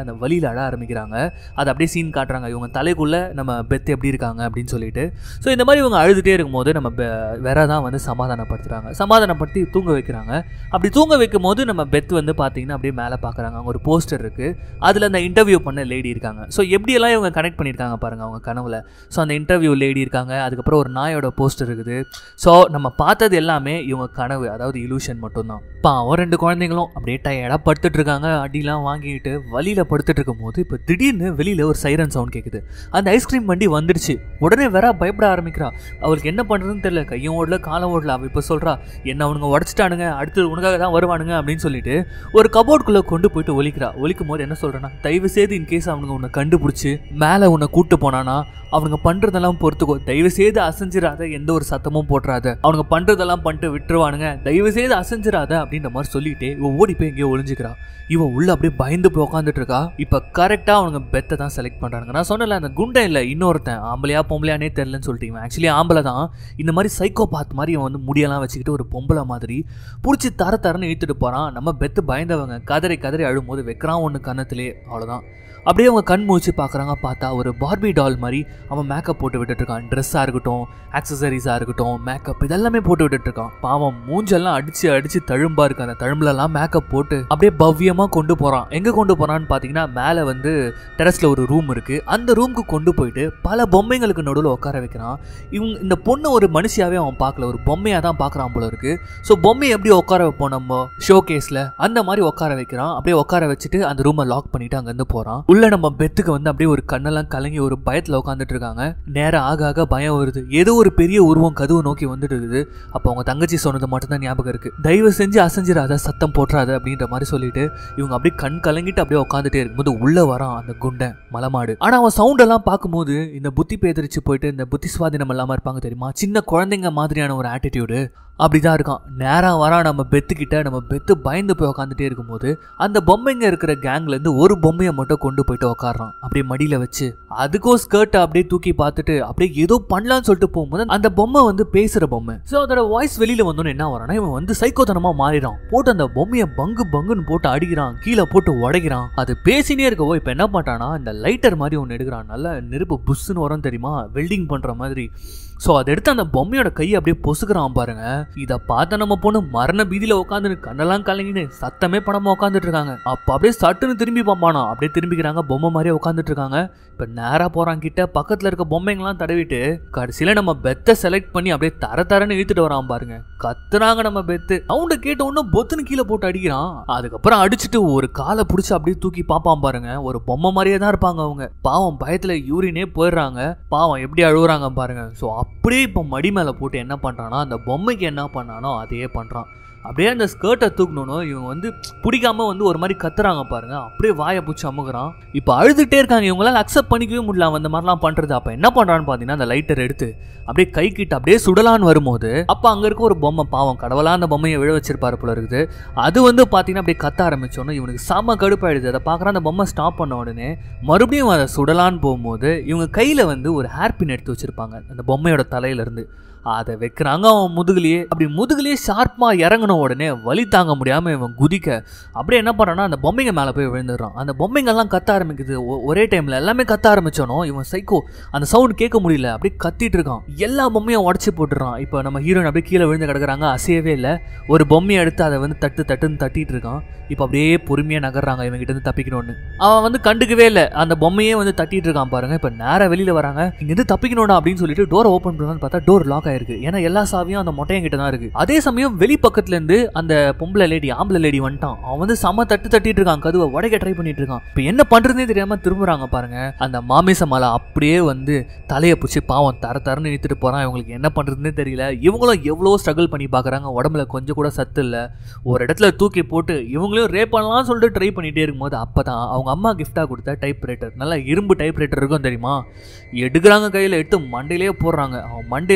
அந்த வலியில் அழ ஆரம்பிக்கிறாங்க அதை அப்படியே சீன் காட்டுறாங்க இவங்க தலைக்குள்ளே நம்ம பெத் எப்படி இருக்காங்க அப்படின்னு சொல்லிட்டு ஸோ இந்த மாதிரி இவங்க அழுதுகிட்டே இருக்கும்போது நம்ம பெ- வேற தான் வந்து சமாதானப்படுத்துகிறாங்க சமாதானப்படுத்தி தூங்க வைக்கிறாங்க அப்படி தூங்க வைக்கும் போது நம்ம பெத் வந்து பார்த்தீங்கன்னா அப்படியே மேலே பார்க்குறாங்க அங்கே ஒரு போஸ்டர் இருக்குது அதில் அந்த இன்டர்வியூ பண்ண லேடி இருக்காங்க ஸோ எப்படியெல்லாம் இவங்க கனெக்ட் பண்ணியிருக்காங்க பாருங்க அவங்க கனவுல ஸோ அந்த இன்டர்வியூ லேடி இருக்காங்க அதுக்கப்புறம் ஒரு நாயோட போஸ்டர் இருக்குது ஸோ நம்ம பார்த்தது எல்லாமே இவங்க கனவு அதாவது இலூஷன் மட்டும்தான் பாவம் ரெண்டு குழந்தைங்களும் அப்படியே டயர்டாக படுத்துட்டு இருக்காங்க அடிலாம் வாங்கிட்டு வழியில் படுத்துட்டு இருக்கும்போது இப்போ திடீர்னு வெளியில் ஒரு சைரன் சவுண்ட் கேட்குது அந்த ஐஸ்கிரீம் வண்டி வந்துடுச்சு உடனே வேற பயப்பட ஆரம்பிக்கிறா அவளுக்கு என்ன பண்ணுறதுன்னு தெரியல கையும் ஓடல காலம் ஓடல அவள் இப்போ சொல்கிறா என்ன அவனுங்க உடச்சிட்டானுங்க அடுத்து உனக்காக தான் வருவானுங்க அப்படின்னு சொல்லிட்டு ஒரு கபோர்டுக்குள்ளே கொண்டு போயிட்டு ஒலிக்கிறா ஒலிக்கும் போது என்ன சொல்கிறேன்னா தயவு செய்து இன்கேஸ் அவனுங்க உன்னை கண்டுபிடிச்சி மேலே உன்னை கூட்டு போனானா அவனுங்க பண்ணுறதெல்லாம் பொறுத்துக்கோ தயவு செய்து அசைஞ்சிராத எந்த ஒரு சத்தமும் போட்டுறாத அவனுங்க பண்ணுறதெல்லாம் பண்ணிட்டு விட்டுருவானுங்க தயவு செய்து அசைஞ்சிராத அப்படின்ற மாதிரி சொல்லிட்டு இவன் ஓடி போய் எங்கேயோ ஒளிஞ்சுக்கிறா இவன் உள்ள அப்படியே பயந்து போய் உட்காந்துட்டு இருக்கா இப்போ கரெக்டாக அவனுங்க பெத்தை தான் செலக்ட் பண்ணுறாங்க நான் சொன்னல அந்த குண்டன் இல்லை இன்னொருத்தன் ஆம்பளையா பொம்பளையானே தெரிலன்னு சொல்லிட்டு இவன் ஆக்சுவலி ஆம்பளை தான் இந்த மாதிரி சைக்கோ பாத் மாதிரி இவன் வந்து முடியெல்லாம் வச்சுக்கிட்டு ஒரு பொம்பளை மாதிரி பிடிச்சி தர தரன்னு இழுத்துட்டு போகிறான் நம்ம பெத்து பயந்தவங்க கதறி கதறி அழும்போது வைக்கிறான் ஒன்று கன்னத்திலே அவ்வளோதான் அப்படியே அவங்க கண் முழிச்சு பார்க்குறாங்க பார்த்தா ஒரு பார்பி டால் மாதிரி அவன் மேக்கப் போட்டு விட்டுட்டு இருக்கான் ட்ரெஸ்ஸாக இருக்கட்டும் ஆக்சசரிஸாக இருக்கட்டும் மேக்கப் இதெல்லாமே போட்டு விட்டுட்டு இருக்கான் பாவம் மூஞ்செல்லாம் அடிச்சு அடிச்சு தழும்பா இருக்கு அந்த தழும்புலலாம் மேக்கப் போட்டு அப்படியே பவ்யமாக கொண்டு போகிறான் எங்கே கொண்டு போகிறான்னு பார்த்தீங்கன்னா மேலே வந்து டெரஸில் ஒரு ரூம் இருக்குது அந்த ரூமுக்கு கொண்டு போயிட்டு பல பொம்மைங்களுக்கு நடுவில் உட்கார வைக்கிறான் இவங்க இந்த பொண்ணு ஒரு மனுஷியாவே அவன் பார்க்கல ஒரு பொம்மையாக தான் பார்க்குறான் போல இருக்கு ஸோ பொம்மையை எப்படி உட்கார வைப்போம் நம்ம ஷோ கேஸில் அந்த மாதிரி உட்கார வைக்கிறான் அப்படியே உட்கார வச்சுட்டு அந்த ரூமை லாக் பண்ணிட்டு அங்கேருந்து போகிறான் உள்ள நம்ம பெத்துக்கு வந்து அப்படியே ஒரு கண்ணெல்லாம் கலங்கி ஒரு பயத்தில் உட்காந்துட்டு இருக்காங்க நேரம் ஆக ஆக பயம் வருது ஏதோ ஒரு பெரிய உருவம் கதவு நோக்கி வந்துட்டு இருக்குது அப்போ அவங்க தங்கச்சி சொன்னது மட்டும்தான் ஞாபகம் இருக்கு தயவு செஞ்சு அசைஞ்சிராத சத்தம் போட்டுறாத அப்படின்ற மாதிரி சொல்லிட்டு இவங்க அப்படியே கண் கலங்கிட்டு அப்படியே உட்காந்துட்டே இருக்கும்போது உள்ள வரான் அந்த குண்டன் மலமாடு ஆனா அவன் சவுண்ட் எல்லாம் பார்க்கும்போது இந்த புத்தி பேதரிச்சு போயிட்டு இந்த புத்தி சுவாதீனம் இல்லாம இருப்பாங்க தெரியுமா சின்ன குழந்தைங்க மாதிரியான ஒரு ஆட்டிடியூடு அப்படிதான் இருக்கான் நேரா வரான் நம்ம பெத்துக்கிட்ட நம்ம பெத்து பயந்து போய் உட்காந்துட்டே இருக்கும்போது அந்த பொம்மைங்க இருக்கிற கேங்ல இருந்து ஒரு பொம்மையை மட்டும் கொண்டு போயிட்டு உட்காடுறான் அப்படியே மடியில வச்சு அதுக்கும் ஸ்கர்ட்டை அப்படியே தூக்கி பார்த்துட்டு அப்படியே ஏதோ பண்ணலாம்னு சொல்லிட்டு போகும்போது அந்த பொம்மை வந்து பேசுற பொம்மை ஸோ அதோட வாய்ஸ் வெளியில வந்தோன்னு என்ன வரானா இவன் வந்து சைக்கோத்தனமா மாறிடான் போட்டு அந்த பொம்மையை பங்கு பங்குன்னு போட்டு அடிக்கிறான் கீழே போட்டு உடைக்கிறான் அது பேசினே இருக்கவோ இப்போ என்ன பண்றானா இந்த லைட்டர் மாதிரி ஒன்று எடுக்கிறான் நல்லா நெருப்பு புஷ்ஷுன்னு வரும் தெரியுமா வெல்டிங் பண்ற மாதிரி ஸோ அதை எடுத்து அந்த பொம்மையோட கையை அப்படியே பொசுக்கிறான் பாருங்க இதை பார்த்த நம்ம பொண்ணு மரண பீதியில உட்காந்து கண்ணெல்லாம் கலங்கின்னு சத்தமே படாம உட்காந்துட்டு இருக்காங்க அப்போ அப்படியே சட்டுன்னு திரும்பி பார்ப்பானா அப்படியே திரும்பிக்கிறாங்க பொம்மை மாதிரியே உட்காந்துட்டு இருக்காங்க இப்போ நேராக போகிறான் கிட்ட பக்கத்தில் இருக்க பொம்மைங்களாம் தடவிட்டு கடைசியில் நம்ம பெத்தை செலக்ட் பண்ணி அப்படியே தர தரன்னு இழுத்துட்டு வரான் பாருங்க கத்துறாங்க நம்ம பெத்து சவுண்டை கேட்ட உடனே பொத்துன்னு கீழே போட்டு அடிக்கிறான் அதுக்கப்புறம் அடிச்சுட்டு ஒரு காலை பிடிச்சி அப்படியே தூக்கி பார்ப்பான் பாருங்க ஒரு பொம்மை மாதிரியே தான் இருப்பாங்க அவங்க பாவம் பயத்தில் யூரினே போயிடுறாங்க பாவம் எப்படி அழுகுறாங்க பாருங்க ஸோ அப்படியே இப்போ மடி மேலே போட்டு என்ன பண்ணுறான்னா அந்த பொம்மைக்கு என்ன பண்ணானோ அதையே பண்ணுறான் அப்படியே அந்த ஸ்கர்ட்டை தூக்கணும் இவங்க வந்து பிடிக்காம வந்து ஒரு மாதிரி கத்துறாங்க பாருங்க அப்படியே வாயை பூச்சி அமுக்குறான் இப்போ அழுதுகிட்டே இருக்காங்க இவங்களால அக்செப்ட் பண்ணிக்கவே முடியல அவன் அந்த மாதிரிலாம் பண்றது அப்போ என்ன பண்றான்னு பார்த்தீங்கன்னா அந்த லைட்டர் எடுத்து அப்படியே கை கிட்ட அப்படியே சுடலான்னு வரும்போது அப்போ அங்கே இருக்க ஒரு பொம்மை பாவம் கடவுளா அந்த பொம்மையை விழ வச்சிருப்பாரு போல இருக்குது அது வந்து பார்த்தீங்கன்னா அப்படியே கத்த ஆரம்பிச்சோன்னே இவனுக்கு செம கடுப்பாயிடுது அதை பார்க்குறான் அந்த பொம்மை ஸ்டாப் பண்ண உடனே மறுபடியும் அதை சுடலான்னு போகும்போது இவங்க கையில் வந்து ஒரு ஹேர்பின் எடுத்து வச்சிருப்பாங்க அந்த பொம்மையோட தலையிலேருந்து அதை வைக்கிறாங்க அவன் முதுகுலயே அப்படி முதுகுலயே ஷார்ப்பா இறங்கின உடனே வலி தாங்க முடியாம இவன் குதிக்க அப்படியே என்ன பண்றான்னா அந்த பொம்மைங்க மேல போய் விழுந்துடுறான் அந்த பொம்மைங்கெல்லாம் கத்த ஆரம்பிக்குது ஒ- ஒரே டைம்ல எல்லாமே கத்த ஆரம்பிச்சோனோ இவன் சைக்கோ அந்த சவுண்ட் கேட்க முடியல அப்படியே கத்திட்டு இருக்கான் எல்லா பொம்மையும் உடச்சி போட்டுறான் இப்போ நம்ம ஹீரோயின் அப்படியே கீழே விழுந்து கிடக்குறாங்க அசையவே இல்லை ஒரு பொம்மையை எடுத்து அதை வந்து தட்டு தட்டுன்னு தட்டிட்டு இருக்கான் இப்போ அப்படியே பொறுமையா நகர்றாங்க இவங்க கிட்ட இருந்து தப்பிக்கணும்னு அவன் வந்து கண்டுக்கவே இல்லை அந்த பொம்மையே வந்து தட்டிட்டு இருக்கான் பாருங்க இப்போ நேரா வெளியில வராங்க இங்க இருந்து தப்பிக்கணும்டா அப்படின்னு சொல்லிட்டு டோர் ஓப்பன் பண்ணலாம்னு பார்த்தா டோர் லாக் ஆயிருக்கு ஏன்னா எல்லா சாவியும் அந்த மொட்டையன் கிட்ட தான் இருக்கு அதே சமயம் வெளி பக்கத்துல இருந்து அந்த பொம்பளை லேடி ஆம்பளை லேடி வந்துட்டான் அவன் வந்து செம தட்டு தட்டிட்டு இருக்கான் கதுவை உடைக்க ட்ரை பண்ணிட்டு இருக்கான் இப்போ என்ன பண்றதுனே தெரியாம திரும்புறாங்க பாருங்க அந்த மாமிச மலை அப்படியே வந்து தலையை பிடிச்சி பாவம் தர தரன்னு இழுத்துட்டு போறான் இவங்களுக்கு என்ன பண்றதுனே தெரியல இவங்களும் எவ்வளோ ஸ்ட்ரகிள் பண்ணி பார்க்கறாங்க உடம்புல கொஞ்சம் கூட சத்து இல்லை ஒரு இடத்துல தூக்கி போட்டு இவங்களையும் ரேப் பண்ணலாம்னு சொல்லிட்டு ட்ரை பண்ணிட்டே இருக்கும்போது அப்பதான் அவங்க அம்மா கிஃப்டாக கொடுத்த டைப் ரைட்டர் நல்லா இரும்பு டைப் ரைட்டர் இருக்கும் தெரியுமா எடுக்கிறாங்க கையில் எடுத்து மண்டையிலேயே போடுறாங்க அவன் மண்டையிலேயே போட்டு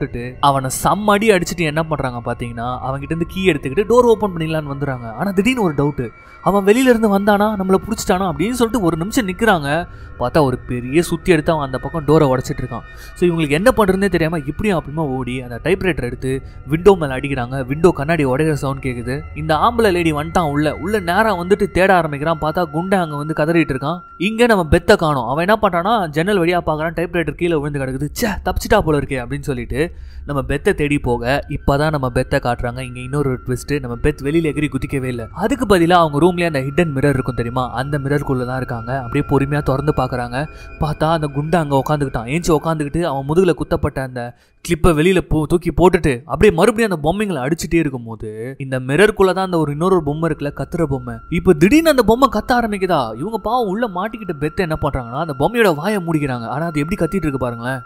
போட்டுட்டு அவனை செம்மடி அடிச்சுட்டு என்ன பண்றாங்க பாத்தீங்கன்னா அவன்கிட்ட இருந்து கீ எடுத்துக்கிட்டு டோர் ஓப்பன் பண்ணிடலான்னு வந்துடுறாங்க ஆனா திடீர்னு ஒரு டவுட் அவன் வெளியில இருந்து வந்தானா நம்மள பிடிச்சிட்டானா அப்படின்னு சொல்லிட்டு ஒரு நிமிஷம் நிக்கிறாங்க பார்த்தா ஒரு பெரிய சுத்தி எடுத்து அவன் அந்த பக்கம் டோரை உடச்சிட்டு இருக்கான் ஸோ இவங்களுக்கு என்ன பண்றதுனே தெரியாம இப்படியும் அப்படியுமா ஓடி அந்த டைப்ரைட்டர் எடுத்து விண்டோ மேல அடிக்கிறாங்க விண்டோ கண்ணாடி உடைகிற சவுண்ட் கேக்குது இந்த ஆம்பளை லேடி வந்துட்டான் உள்ள உள்ள நேரா வந்துட்டு தேட ஆரம்பிக்கிறான் பார்த்தா குண்டை அங்க வந்து கதறிட்டு இருக்கான் இங்க நம்ம பெத்த காணோம் அவன் என்ன பண்றானா ஜன்னல் வழியா பார்க்கறான் டைப்ரைட்டர் கீழே விழுந்து கிடக்குது ச்சே தப்பிச்சிட்டா போல இருக்கே அப்படின்னு சொல்லிட்டு நம்ம பெத்தை தேடி போக இப்பதான் நம்ம பெத்தை காட்டுறாங்க இங்க இன்னொரு ட்விஸ்ட் நம்ம பெத் வெளியில எகிரி குதிக்கவே இல்லை அதுக்கு பதிலா அவங்க ரூம்லயே அந்த ஹிடன் மிரர் இருக்கும் தெரியுமா அந்த மிரருக்குள்ள தான் இருக்காங்க அப்படியே பொறுமையா திறந்து பார்க்கறாங்க பார்த்தா அந்த குண்டை அங்க உட்காந்துக்கிட்டான் ஏஞ்சி உட்காந்துக்கிட்டு அவன் முதுகுல குத்தப்பட்ட அந்த கிளிப்பை வெளியில போ தூக்கி போட்டுட்டு அப்படியே மறுபடியும் அந்த பொம்மைங்களை அடிச்சுட்டே இருக்கும்போது இந்த மிரருக்குள்ள தான் அந்த ஒரு இன்னொரு பொம்மை இருக்குல்ல கத்துற பொம்மை இப்போ திடீர்னு அந்த பொம்மை கத்த ஆரம்பிக்குதா இவங்க பாவம் உள்ள மாட்டிக்கிட்ட பெத்த என்ன பண்றாங்கன்னா அந்த பொம்மையோட வாயை மூடிக்கிறாங்க ஆனா அது எப்படி கத்திட்டு இருக்கு பாருங்களேன்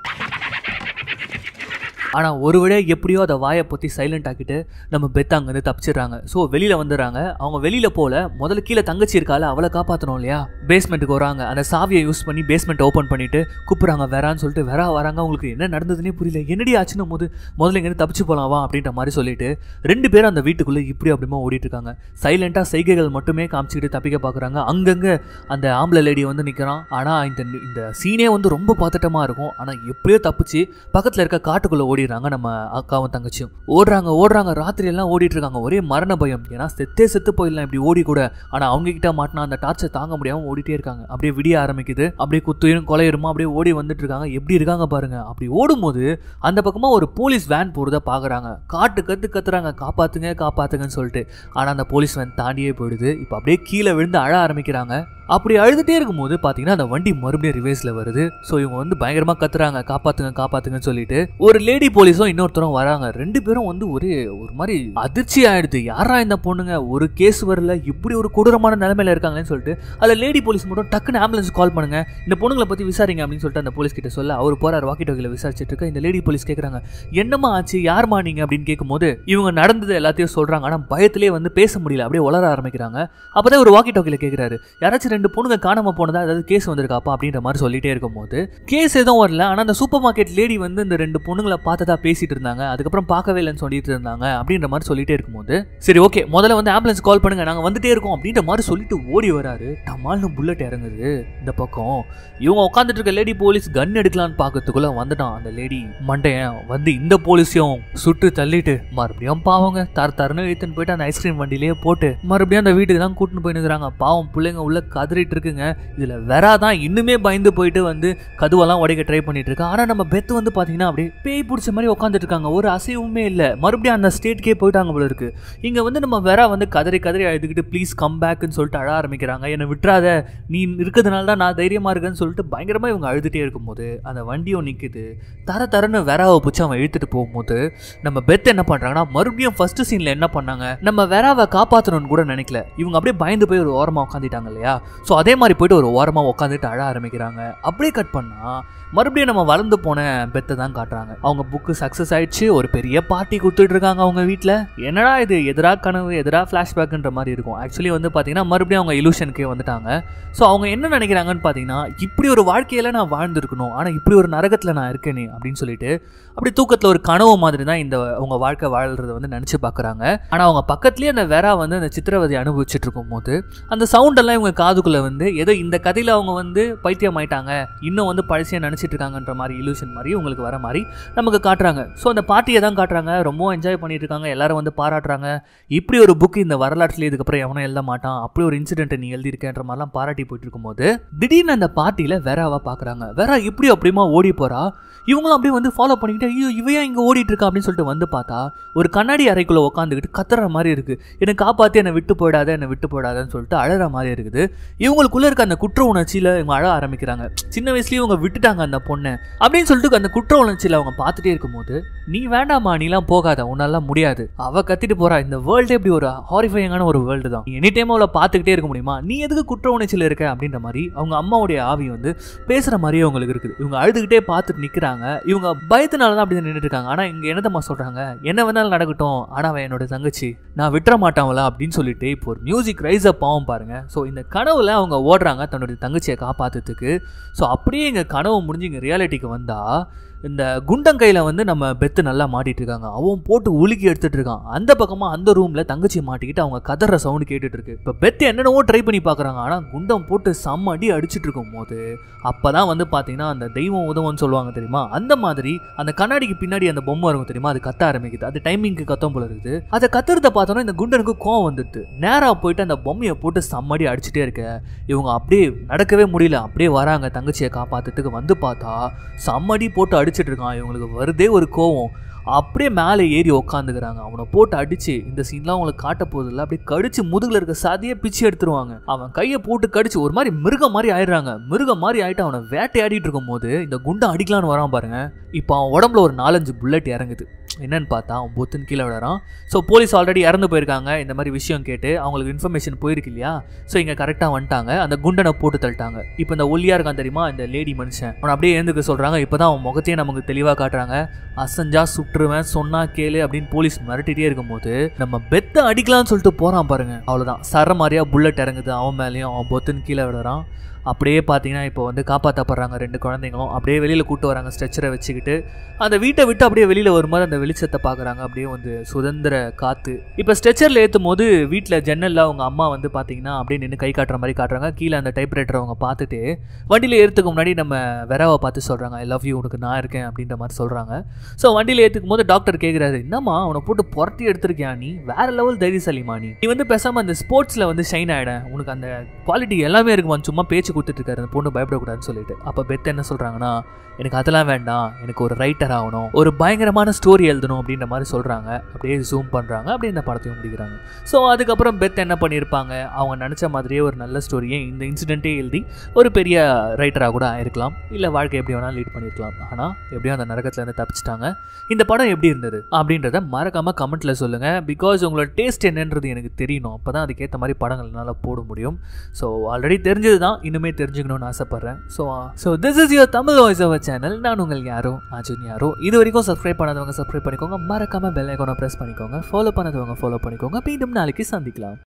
ஆனால் ஒரு வழியாக எப்படியோ அதை வாயை பொத்தி சைலண்ட் ஆக்கிட்டு நம்ம பெத்த அங்கேருந்து தப்பிச்சிடுறாங்க ஸோ வெளியில் வந்துடுறாங்க அவங்க வெளியில் போல முதல்ல கீழே தங்கச்சி இருக்கால அவளை காப்பாற்றணும் இல்லையா பேஸ்மெண்ட்டுக்கு வராங்க அந்த சாவியை யூஸ் பண்ணி பேஸ்மெண்ட் ஓப்பன் பண்ணிட்டு கூப்பிட்றாங்க வேறான்னு சொல்லிட்டு வேறா வராங்க உங்களுக்கு என்ன நடந்ததுன்னே புரியல என்னடி ஆச்சுன்னும் போது முதல்ல இங்கேருந்து தப்பிச்சு போகலாம் வா அப்படின்ற மாதிரி சொல்லிட்டு ரெண்டு பேரும் அந்த வீட்டுக்குள்ளே இப்படி அப்படிமா ஓடிட்டு இருக்காங்க சைலண்டாக செய்கைகள் மட்டுமே காமிச்சிக்கிட்டு தப்பிக்க பார்க்குறாங்க அங்கங்கே அந்த ஆம்பளை லேடி வந்து நிற்கிறான் ஆனால் இந்த இந்த சீனே வந்து ரொம்ப பதட்டமாக இருக்கும் ஆனால் எப்படியோ தப்பிச்சு பக்கத்தில் இருக்க காட்டுக்குள்ளே ஓடிடுறாங்க நம்ம அக்காவும் தங்கச்சியும் ஓடுறாங்க ஓடுறாங்க ராத்திரி எல்லாம் ஓடிட்டு இருக்காங்க ஒரே மரண பயம் ஏன்னா செத்தே செத்து போயிடலாம் இப்படி ஓடி கூட ஆனால் அவங்க கிட்ட மாட்டினா அந்த டார்ச்சர் தாங்க முடியாமல் ஓடிட்டே இருக்காங்க அப்படியே விடிய ஆரம்பிக்குது அப்படியே குத்துயிரும் கொலையுருமா அப்படியே ஓடி வந்துட்டு இருக்காங்க எப்படி இருக்காங்க பாருங்க அப்படி ஓடும்போது அந்த பக்கமாக ஒரு போலீஸ் வேன் போகிறத பார்க்குறாங்க காட்டு கத்து கத்துறாங்க காப்பாத்துங்க காப்பாத்துங்கன்னு சொல்லிட்டு ஆனால் அந்த போலீஸ் வேன் தாண்டியே போயிடுது இப்போ அப்படியே கீழே விழுந்து அழ ஆரம்பிக்கிறாங்க அப்படி அழுதுகிட்டே இருக்கும்போது பார்த்தீங்கன்னா அந்த வண்டி மறுபடியும் ரிவேஸில் வருது ஸோ இவங்க வந்து பயங்கரமாக கத்துறாங்க காப்பாத்துங்க காப்பாத்துங்கன்னு சொல்லிட்டு ஒரு லேடி போலீஸும் இன்னொருத்தரும் வராங்க ரெண்டு பேரும் வந்து ஒரு ஒரு மாதிரி அதிர்ச்சி ஆயிடுது யாரா இந்த பொண்ணுங்க ஒரு கேஸ் வரல இப்படி ஒரு கொடூரமான நிலைமையில இருக்காங்கன்னு சொல்லிட்டு அதில் லேடி போலீஸ் மட்டும் டக்குன்னு ஆம்புலன்ஸ் கால் பண்ணுங்க இந்த பொண்ணுங்களை பற்றி விசாரிங்க அப்படின்னு சொல்லிட்டு அந்த போலீஸ் கிட்ட சொல்ல அவர் போறார் வாக்கி டாக்கில் விசாரிச்சுட்டு இருக்க இந்த லேடி போலீஸ் கேட்குறாங்க என்னம்மா ஆச்சு யாருமா நீங்க அப்படின்னு கேட்கும்போது இவங்க நடந்தது எல்லாத்தையும் சொல்றாங்க ஆனால் பயத்திலே வந்து பேச முடியல அப்படியே உளர ஆரம்பிக்கிறாங்க அப்பதான் ஒரு வாக்கி டாக்கில் கேட்குறாரு யாராச்சும் ரெண்டு பொண்ணுங்க காணாம போனதா ஏதாவது கேஸ் வந்திருக்காப்பா அப்படின்ற மாதிரி சொல்லிட்டே இருக்கும்போது கேஸ் எதுவும் வரல ஆனால் அந்த சூப்பர் மார்க்கெட் லேடி வந்து இந்த ரெண்டு பொண்ணுங்களை பார்த்ததா பேசிட்டு இருந்தாங்க அதுக்கப்புறம் பார்க்கவே இல்லைன்னு சொல்லிட்டு இருந்தாங்க அப்படின்ற மாதிரி சொல்லிட்டே இருக்கும்போது சரி ஓகே முதல்ல வந்து ஆம்புலன்ஸ் கால் பண்ணுங்க நாங்கள் வந்துட்டே இருக்கோம் அப்படின்ற மாதிரி சொல்லிட்டு ஓடி வராரு டமால்னு புல்லட் இறங்குது இந்த பக்கம் இவங்க உட்காந்துட்டு இருக்க லேடி போலீஸ் கன் எடுக்கலான்னு பார்க்கறதுக்குள்ள வந்துட்டான் அந்த லேடி மண்டையன் வந்து இந்த போலீஸையும் சுட்டு தள்ளிட்டு மறுபடியும் பாவங்க தர தரன்னு இழுத்துன்னு போயிட்டு அந்த ஐஸ்கிரீம் வண்டியிலேயே போட்டு மறுபடியும் அந்த வீட்டுக்கு தான் கூட்டின்னு போய் நிற்கிறாங்க பாவம் பிள்ளைங்க உள்ள கதறிட்டு இருக்குங்க இதுல வெறா தான் இன்னுமே பயந்து போயிட்டு வந்து கதுவெல்லாம் உடைக்க ட்ரை பண்ணிட்டு இருக்கா ஆனா நம்ம பெத்து வந்து பாத்தீங்கன்னா அப்படியே பேய் பிடிச்ச மாதிரி உட்காந்துட்டு இருக்காங்க ஒரு அசைவுமே இல்ல மறுபடியும் அந்த ஸ்டேட்கே போயிட்டாங்க போல இருக்கு இங்க வந்து நம்ம வெறா வந்து கதறி கதறி அழுதுகிட்டு ப்ளீஸ் கம் பேக்னு சொல்லிட்டு அழ ஆரம்பிக்கிறாங்க என்னை விட்டுறாத நீ இருக்கிறதுனால தான் நான் தைரியமா இருக்கேன்னு சொல்லிட்டு பயங்கரமா இவங்க அழுதுட்டே இருக்கும்போது அந்த வண்டியும் நிக்குது தர தரன்னு வெறாவை பிடிச்சி அவன் இழுத்துட்டு போகும்போது நம்ம பெத் என்ன பண்றாங்கன்னா மறுபடியும் ஃபர்ஸ்ட் சீன்ல என்ன பண்ணாங்க நம்ம வெறாவை காப்பாற்றணும்னு கூட நினைக்கல இவங்க அப்படியே பயந்து போய் ஒரு ஓரமா உட்காந்துட்டாங்க இல்லையா ஸோ அதே மாதிரி போயிட்டு ஒரு ஓரமா உட்காந்துட்டு அழ ஆரம்பிக்கிறாங்க அப்படியே கட் பண்ணா மறுபடியும் நம்ம வளர்ந்து போன பெத்தை தான் காட்டுறாங்க அவங்க புக்கு சக்ஸஸ் ஆயிடுச்சு ஒரு பெரிய பார்ட்டி கொடுத்துட்டு இருக்காங்க அவங்க வீட்டில் என்னடா இது எதிரா கனவு எதிரா ஃப்ளாஷ்பேக்குன்ற மாதிரி இருக்கும் ஆக்சுவலி வந்து பார்த்தீங்கன்னா மறுபடியும் அவங்க இலூஷனுக்கே வந்துட்டாங்க ஸோ அவங்க என்ன நினைக்கிறாங்கன்னு பார்த்தீங்கன்னா இப்படி ஒரு வாழ்க்கையில நான் வாழ்ந்திருக்கணும் ஆனால் இப்படி ஒரு நரகத்தில் நான் இருக்கேனே அப்படின்னு சொல்லிட்டு அப்படி தூக்கத்தில் ஒரு கனவு மாதிரி தான் இந்த அவங்க வாழ்க்கை வாழ்றதை வந்து நினச்சி பார்க்குறாங்க ஆனால் அவங்க பக்கத்துலேயே அந்த வெறா வந்து அந்த சித்திரவதை அனுபவிச்சுட்டு இருக்கும்போது அந்த சவுண்டெல்லாம் இவங்க காதுக்குள்ளே வந்து ஏதோ இந்த கதையில் அவங்க வந்து பைத்தியம் ஆயிட்டாங்க இன்னும் வந்து பழசியாக நினச்சிட்டு இருக்காங்கன்ற மாதிரி இலூஷன் மாதிரி உங்களுக்கு வர மாதிரி நமக்கு காட்டுறாங்க ஸோ அந்த பார்ட்டியை தான் காட்டுறாங்க ரொம்ப என்ஜாய் பண்ணிட்டு இருக்காங்க எல்லாரும் வந்து பாராட்டுறாங்க இப்படி ஒரு புக் இந்த வரலாற்றுல இதுக்கப்புறம் எவனும் எழுத மாட்டான் அப்படி ஒரு இன்சிடென்ட் நீ எழுதியிருக்கேன்ற மாதிரிலாம் பாராட்டி போயிட்டு இருக்கும்போது திடீர்னு அந்த பார்ட்டியில் வேறாவா பார்க்குறாங்க வேற இப்படி அப்படியுமா ஓடி போறா இவங்களும் அப்படியே வந்து ஃபாலோ பண்ணிக்கிட்டு ஐயோ இவையா இங்கே ஓடிட்டு இருக்கா அப்படின்னு சொல்லிட்டு வந்து பார்த்தா ஒரு கண்ணாடி அறைக்குள்ளே உட்காந்துக்கிட்டு கத்துற மாதிரி இருக்கு என்னை காப்பாற்றி என்னை விட்டு போயிடாத என்னை விட்டு போயிடாதன்னு சொல்லிட்டு அழற மாதிரி இருக்குது இவங்களுக்குள்ள இருக்க அந்த குற்ற உணர்ச்சியில் இவங்க அழ ஆரம்பிக்கிறாங்க சின்ன வயசுலயே இவங்க விட்டுட்டாங்க அந்த பொண்ணை அப்படின்னு சொல்லிட்டு அந்த குற்ற உணர்ச்சியில் அவங்க பார்த்துட்டே இருக்கும்போது நீ வேண்டாமா நீலாம் போகாத உன்னால முடியாது அவ கத்திட்டு போறா இந்த வேர்ல்டே இப்படி ஒரு ஹாரிஃபைங்கான ஒரு வேர்ல்டு தான் எனி டைம் அவளை பார்த்துக்கிட்டே இருக்க முடியுமா நீ எதுக்கு குற்ற உணர்ச்சியில் இருக்க அப்படின்ற மாதிரி அவங்க அம்மாவுடைய ஆவி வந்து பேசுற மாதிரியே அவங்களுக்கு இருக்குது இவங்க அழுதுகிட்டே பார்த்துட்டு நிக்கிறாங்க இவங்க பயத்தினால தான் அப்படி நின்றுட்டு இருக்காங்க ஆனா இங்க என்னதம்மா சொல்றாங்க என்ன வேணாலும் நடக்கட்டும் ஆனா அவன் என்னோட தங்கச்சி நான் விட்டுற மாட்டாங்களா அப்படின்னு சொல்லிட்டு இப்போ ஒரு மியூசிக் ரைஸ் அப் ஆகும் பாருங்க ஸோ இந்த கனவுல அவங்க ஓடுறாங்க தன்னுடைய தங்கச்சியை காப்பாத்துறதுக்கு ஸோ அப்படியே எங்க கனவு முடிஞ்சு இங்க ரியாலிட்டிக்கு வந்தா இந்த குண்டங்கையில் வந்து நம்ம பெத்து நல்லா மாட்டிட்டு இருக்காங்க அவன் போட்டு உலுக்கி எடுத்துட்டு இருக்கான் அந்த பக்கமாக அந்த ரூமில் தங்கச்சி மாட்டிக்கிட்டு அவங்க கதற சவுண்டு கேட்டுட்டு இருக்கு இப்போ பெத்து என்னென்னவோ ட்ரை பண்ணி பார்க்குறாங்க ஆனால் குண்டம் போட்டு செம்ம அடி அடிச்சிட்டு இருக்கும் போது அப்போ தான் வந்து பார்த்தீங்கன்னா அந்த தெய்வம் உதவம்னு சொல்லுவாங்க தெரியுமா அந்த மாதிரி அந்த கண்ணாடிக்கு பின்னாடி அந்த பொம்மை இருக்கும் தெரியுமா அது கத்த ஆரம்பிக்குது அது டைமிங்க்கு கத்தம் போல இருக்குது அதை கத்துறத பார்த்தோன்னா இந்த குண்டனுக்கு கோவம் வந்துடுது நேராக போயிட்டு அந்த பொம்மையை போட்டு செம்மடி அடிச்சுட்டே இருக்க இவங்க அப்படியே நடக்கவே முடியல அப்படியே வராங்க தங்கச்சியை காப்பாத்துறதுக்கு வந்து பார்த்தா செம்மடி போட்டு அடிச்சிட்டு இருக்கான் இவங்களுக்கு வருதே ஒரு கோவம் அப்படியே மேலே ஏறி உக்காந்துக்கிறாங்க அவனை போட்டு அடிச்சு இந்த சீன்லாம் அவங்களுக்கு காட்ட போதில்ல அப்படியே கடிச்சு முதுகுல இருக்க சதையை பிச்சு எடுத்துருவாங்க அவன் கையை போட்டு கடிச்சு ஒரு மாதிரி மிருகம் மாதிரி ஆயிடுறாங்க மிருகம் மாதிரி ஆயிட்டு அவனை வேட்டையாடிட்டு இருக்கும் போது இந்த குண்டை அடிக்கலான்னு வரான் பாருங்க இப்போ அவன் உடம்புல ஒரு நாலஞ்சு புல்லட் இறங்குது என்னன்னு பார்த்தா அவன் பொத்துன்னு கீழே விழறான் ஸோ போலீஸ் ஆல்ரெடி இறந்து போயிருக்காங்க இந்த மாதிரி விஷயம் கேட்டு அவங்களுக்கு இன்ஃபர்மேஷன் போயிருக்கு இல்லையா ஸோ இங்கே கரெக்டாக வந்துட்டாங்க அந்த குண்டனை போட்டு தள்ளிட்டாங்க இப்போ இந்த ஒல்லியா இருக்கான் தெரியுமா இந்த லேடி மனுஷன் அவனை அப்படியே எழுந்துக்க சொல்கிறாங்க இப்போ தான் அவன் முகத்தையே நமக்கு தெளிவாக காட்டுறாங்க அசஞ்சா சுட்டுருவேன் சொன்னா கேளு அப்படின்னு போலீஸ் மிரட்டிட்டே இருக்கும்போது நம்ம பெத்தை அடிக்கலாம்னு சொல்லிட்டு போகிறான் பாருங்க அவ்வளோதான் சர மாதிரியா புல்லட் இறங்குது அவன் மேலேயும் அவன் பொத்துன்னு கீழே விழுறான் அப்படியே பார்த்தீங்கன்னா இப்போ வந்து காப்பாற்றப்படுறாங்க ரெண்டு குழந்தைங்களும் அப்படியே வெளியில் கூட்டு வராங்க ஸ்ட்ரெச்சரை வச்சுக்கிட்டு அந்த வீட்டை விட்டு அப்படியே வெளியில் வரும்போது அந்த வெளிச்சத்தை பார்க்குறாங்க அப்படியே வந்து சுதந்திர காற்று இப்போ ஸ்ட்ரெச்சரில் ஏற்றும் போது வீட்டில் ஜன்னலில் அவங்க அம்மா வந்து பார்த்தீங்கன்னா அப்படியே நின்று கை காட்டுற மாதிரி காட்டுறாங்க கீழே அந்த டைப்ரைட்டர் அவங்க பார்த்துட்டு வண்டியில் ஏற்றுக்கு முன்னாடி நம்ம வெராவை பார்த்து சொல்கிறாங்க ஐ லவ் யூ உனக்கு நான் இருக்கேன் அப்படின்ற மாதிரி சொல்கிறாங்க ஸோ வண்டியில் ஏற்றுக்கும் போது டாக்டர் கேட்குறாரு என்னம்மா அவனை போட்டு புரட்டி எடுத்திருக்கியா நீ வேற லெவல் தைரியசாலிமா நீ நீ வந்து பேசாமல் அந்த ஸ்போர்ட்ஸில் வந்து ஷைன் ஆகிட உனக்கு அந்த குவாலிட்டி எல்லாமே இருக்குமா சும்மா பேச்சு கொடுத்துட்டு இருக்காரு அந்த பொண்ணு பயப்படக்கூடாதுன்னு சொல்லிட்டு அப்போ பெத் என்ன சொல்கிறாங்கன்னா எனக்கு அதெல்லாம் வேண்டாம் எனக்கு ஒரு ரைட்டர் ஆகணும் ஒரு பயங்கரமான ஸ்டோரி எழுதணும் அப்படின்ற மாதிரி சொல்கிறாங்க அப்படியே ஜூம் பண்ணுறாங்க அப்படியே இந்த படத்தையும் முடிக்கிறாங்க ஸோ அதுக்கப்புறம் பெத் என்ன பண்ணியிருப்பாங்க அவங்க நினச்ச மாதிரியே ஒரு நல்ல ஸ்டோரியை இந்த இன்சிடென்ட்டே எழுதி ஒரு பெரிய ரைட்டராக கூட ஆயிருக்கலாம் இல்லை வாழ்க்கை எப்படி வேணாலும் லீட் பண்ணியிருக்கலாம் ஆனால் எப்படியும் அந்த நரகத்துலேருந்து தப்பிச்சிட்டாங்க இந்த படம் எப்படி இருந்தது அப்படின்றத மறக்காமல் கமெண்ட்டில் சொல்லுங்கள் பிகாஸ் உங்களோட டேஸ்ட் என்னன்றது எனக்கு தெரியணும் அப்போ தான் அதுக்கேற்ற மாதிரி படங்கள் என்னால் போட முடியும் ஸோ ஆல்ரெடி தெரிஞ்சது தான் இன்னுமே தெரிஞ்சுக்கணும்னு ஆசைப்பட்றேன் so so this is your Tamil voice over channel நான் உங்கள் யாரோ அர்ஜுன் யாரோ இது வரைக்கும் சப்ஸ்கிரைப் பண்ணாதவங்க சப்ஸ்கிரைப் பண்ணிக்கோங்க மறக்காமல் பெல் ஐக்கானை ப்ரெஸ் பண்ணிக்கோங்க ஃபாலோ பண்ணாதவங்க ஃபாலோ பண்ணிக்கோங்க மீண்டும் நாளைக்கு சந்திக்கலாம்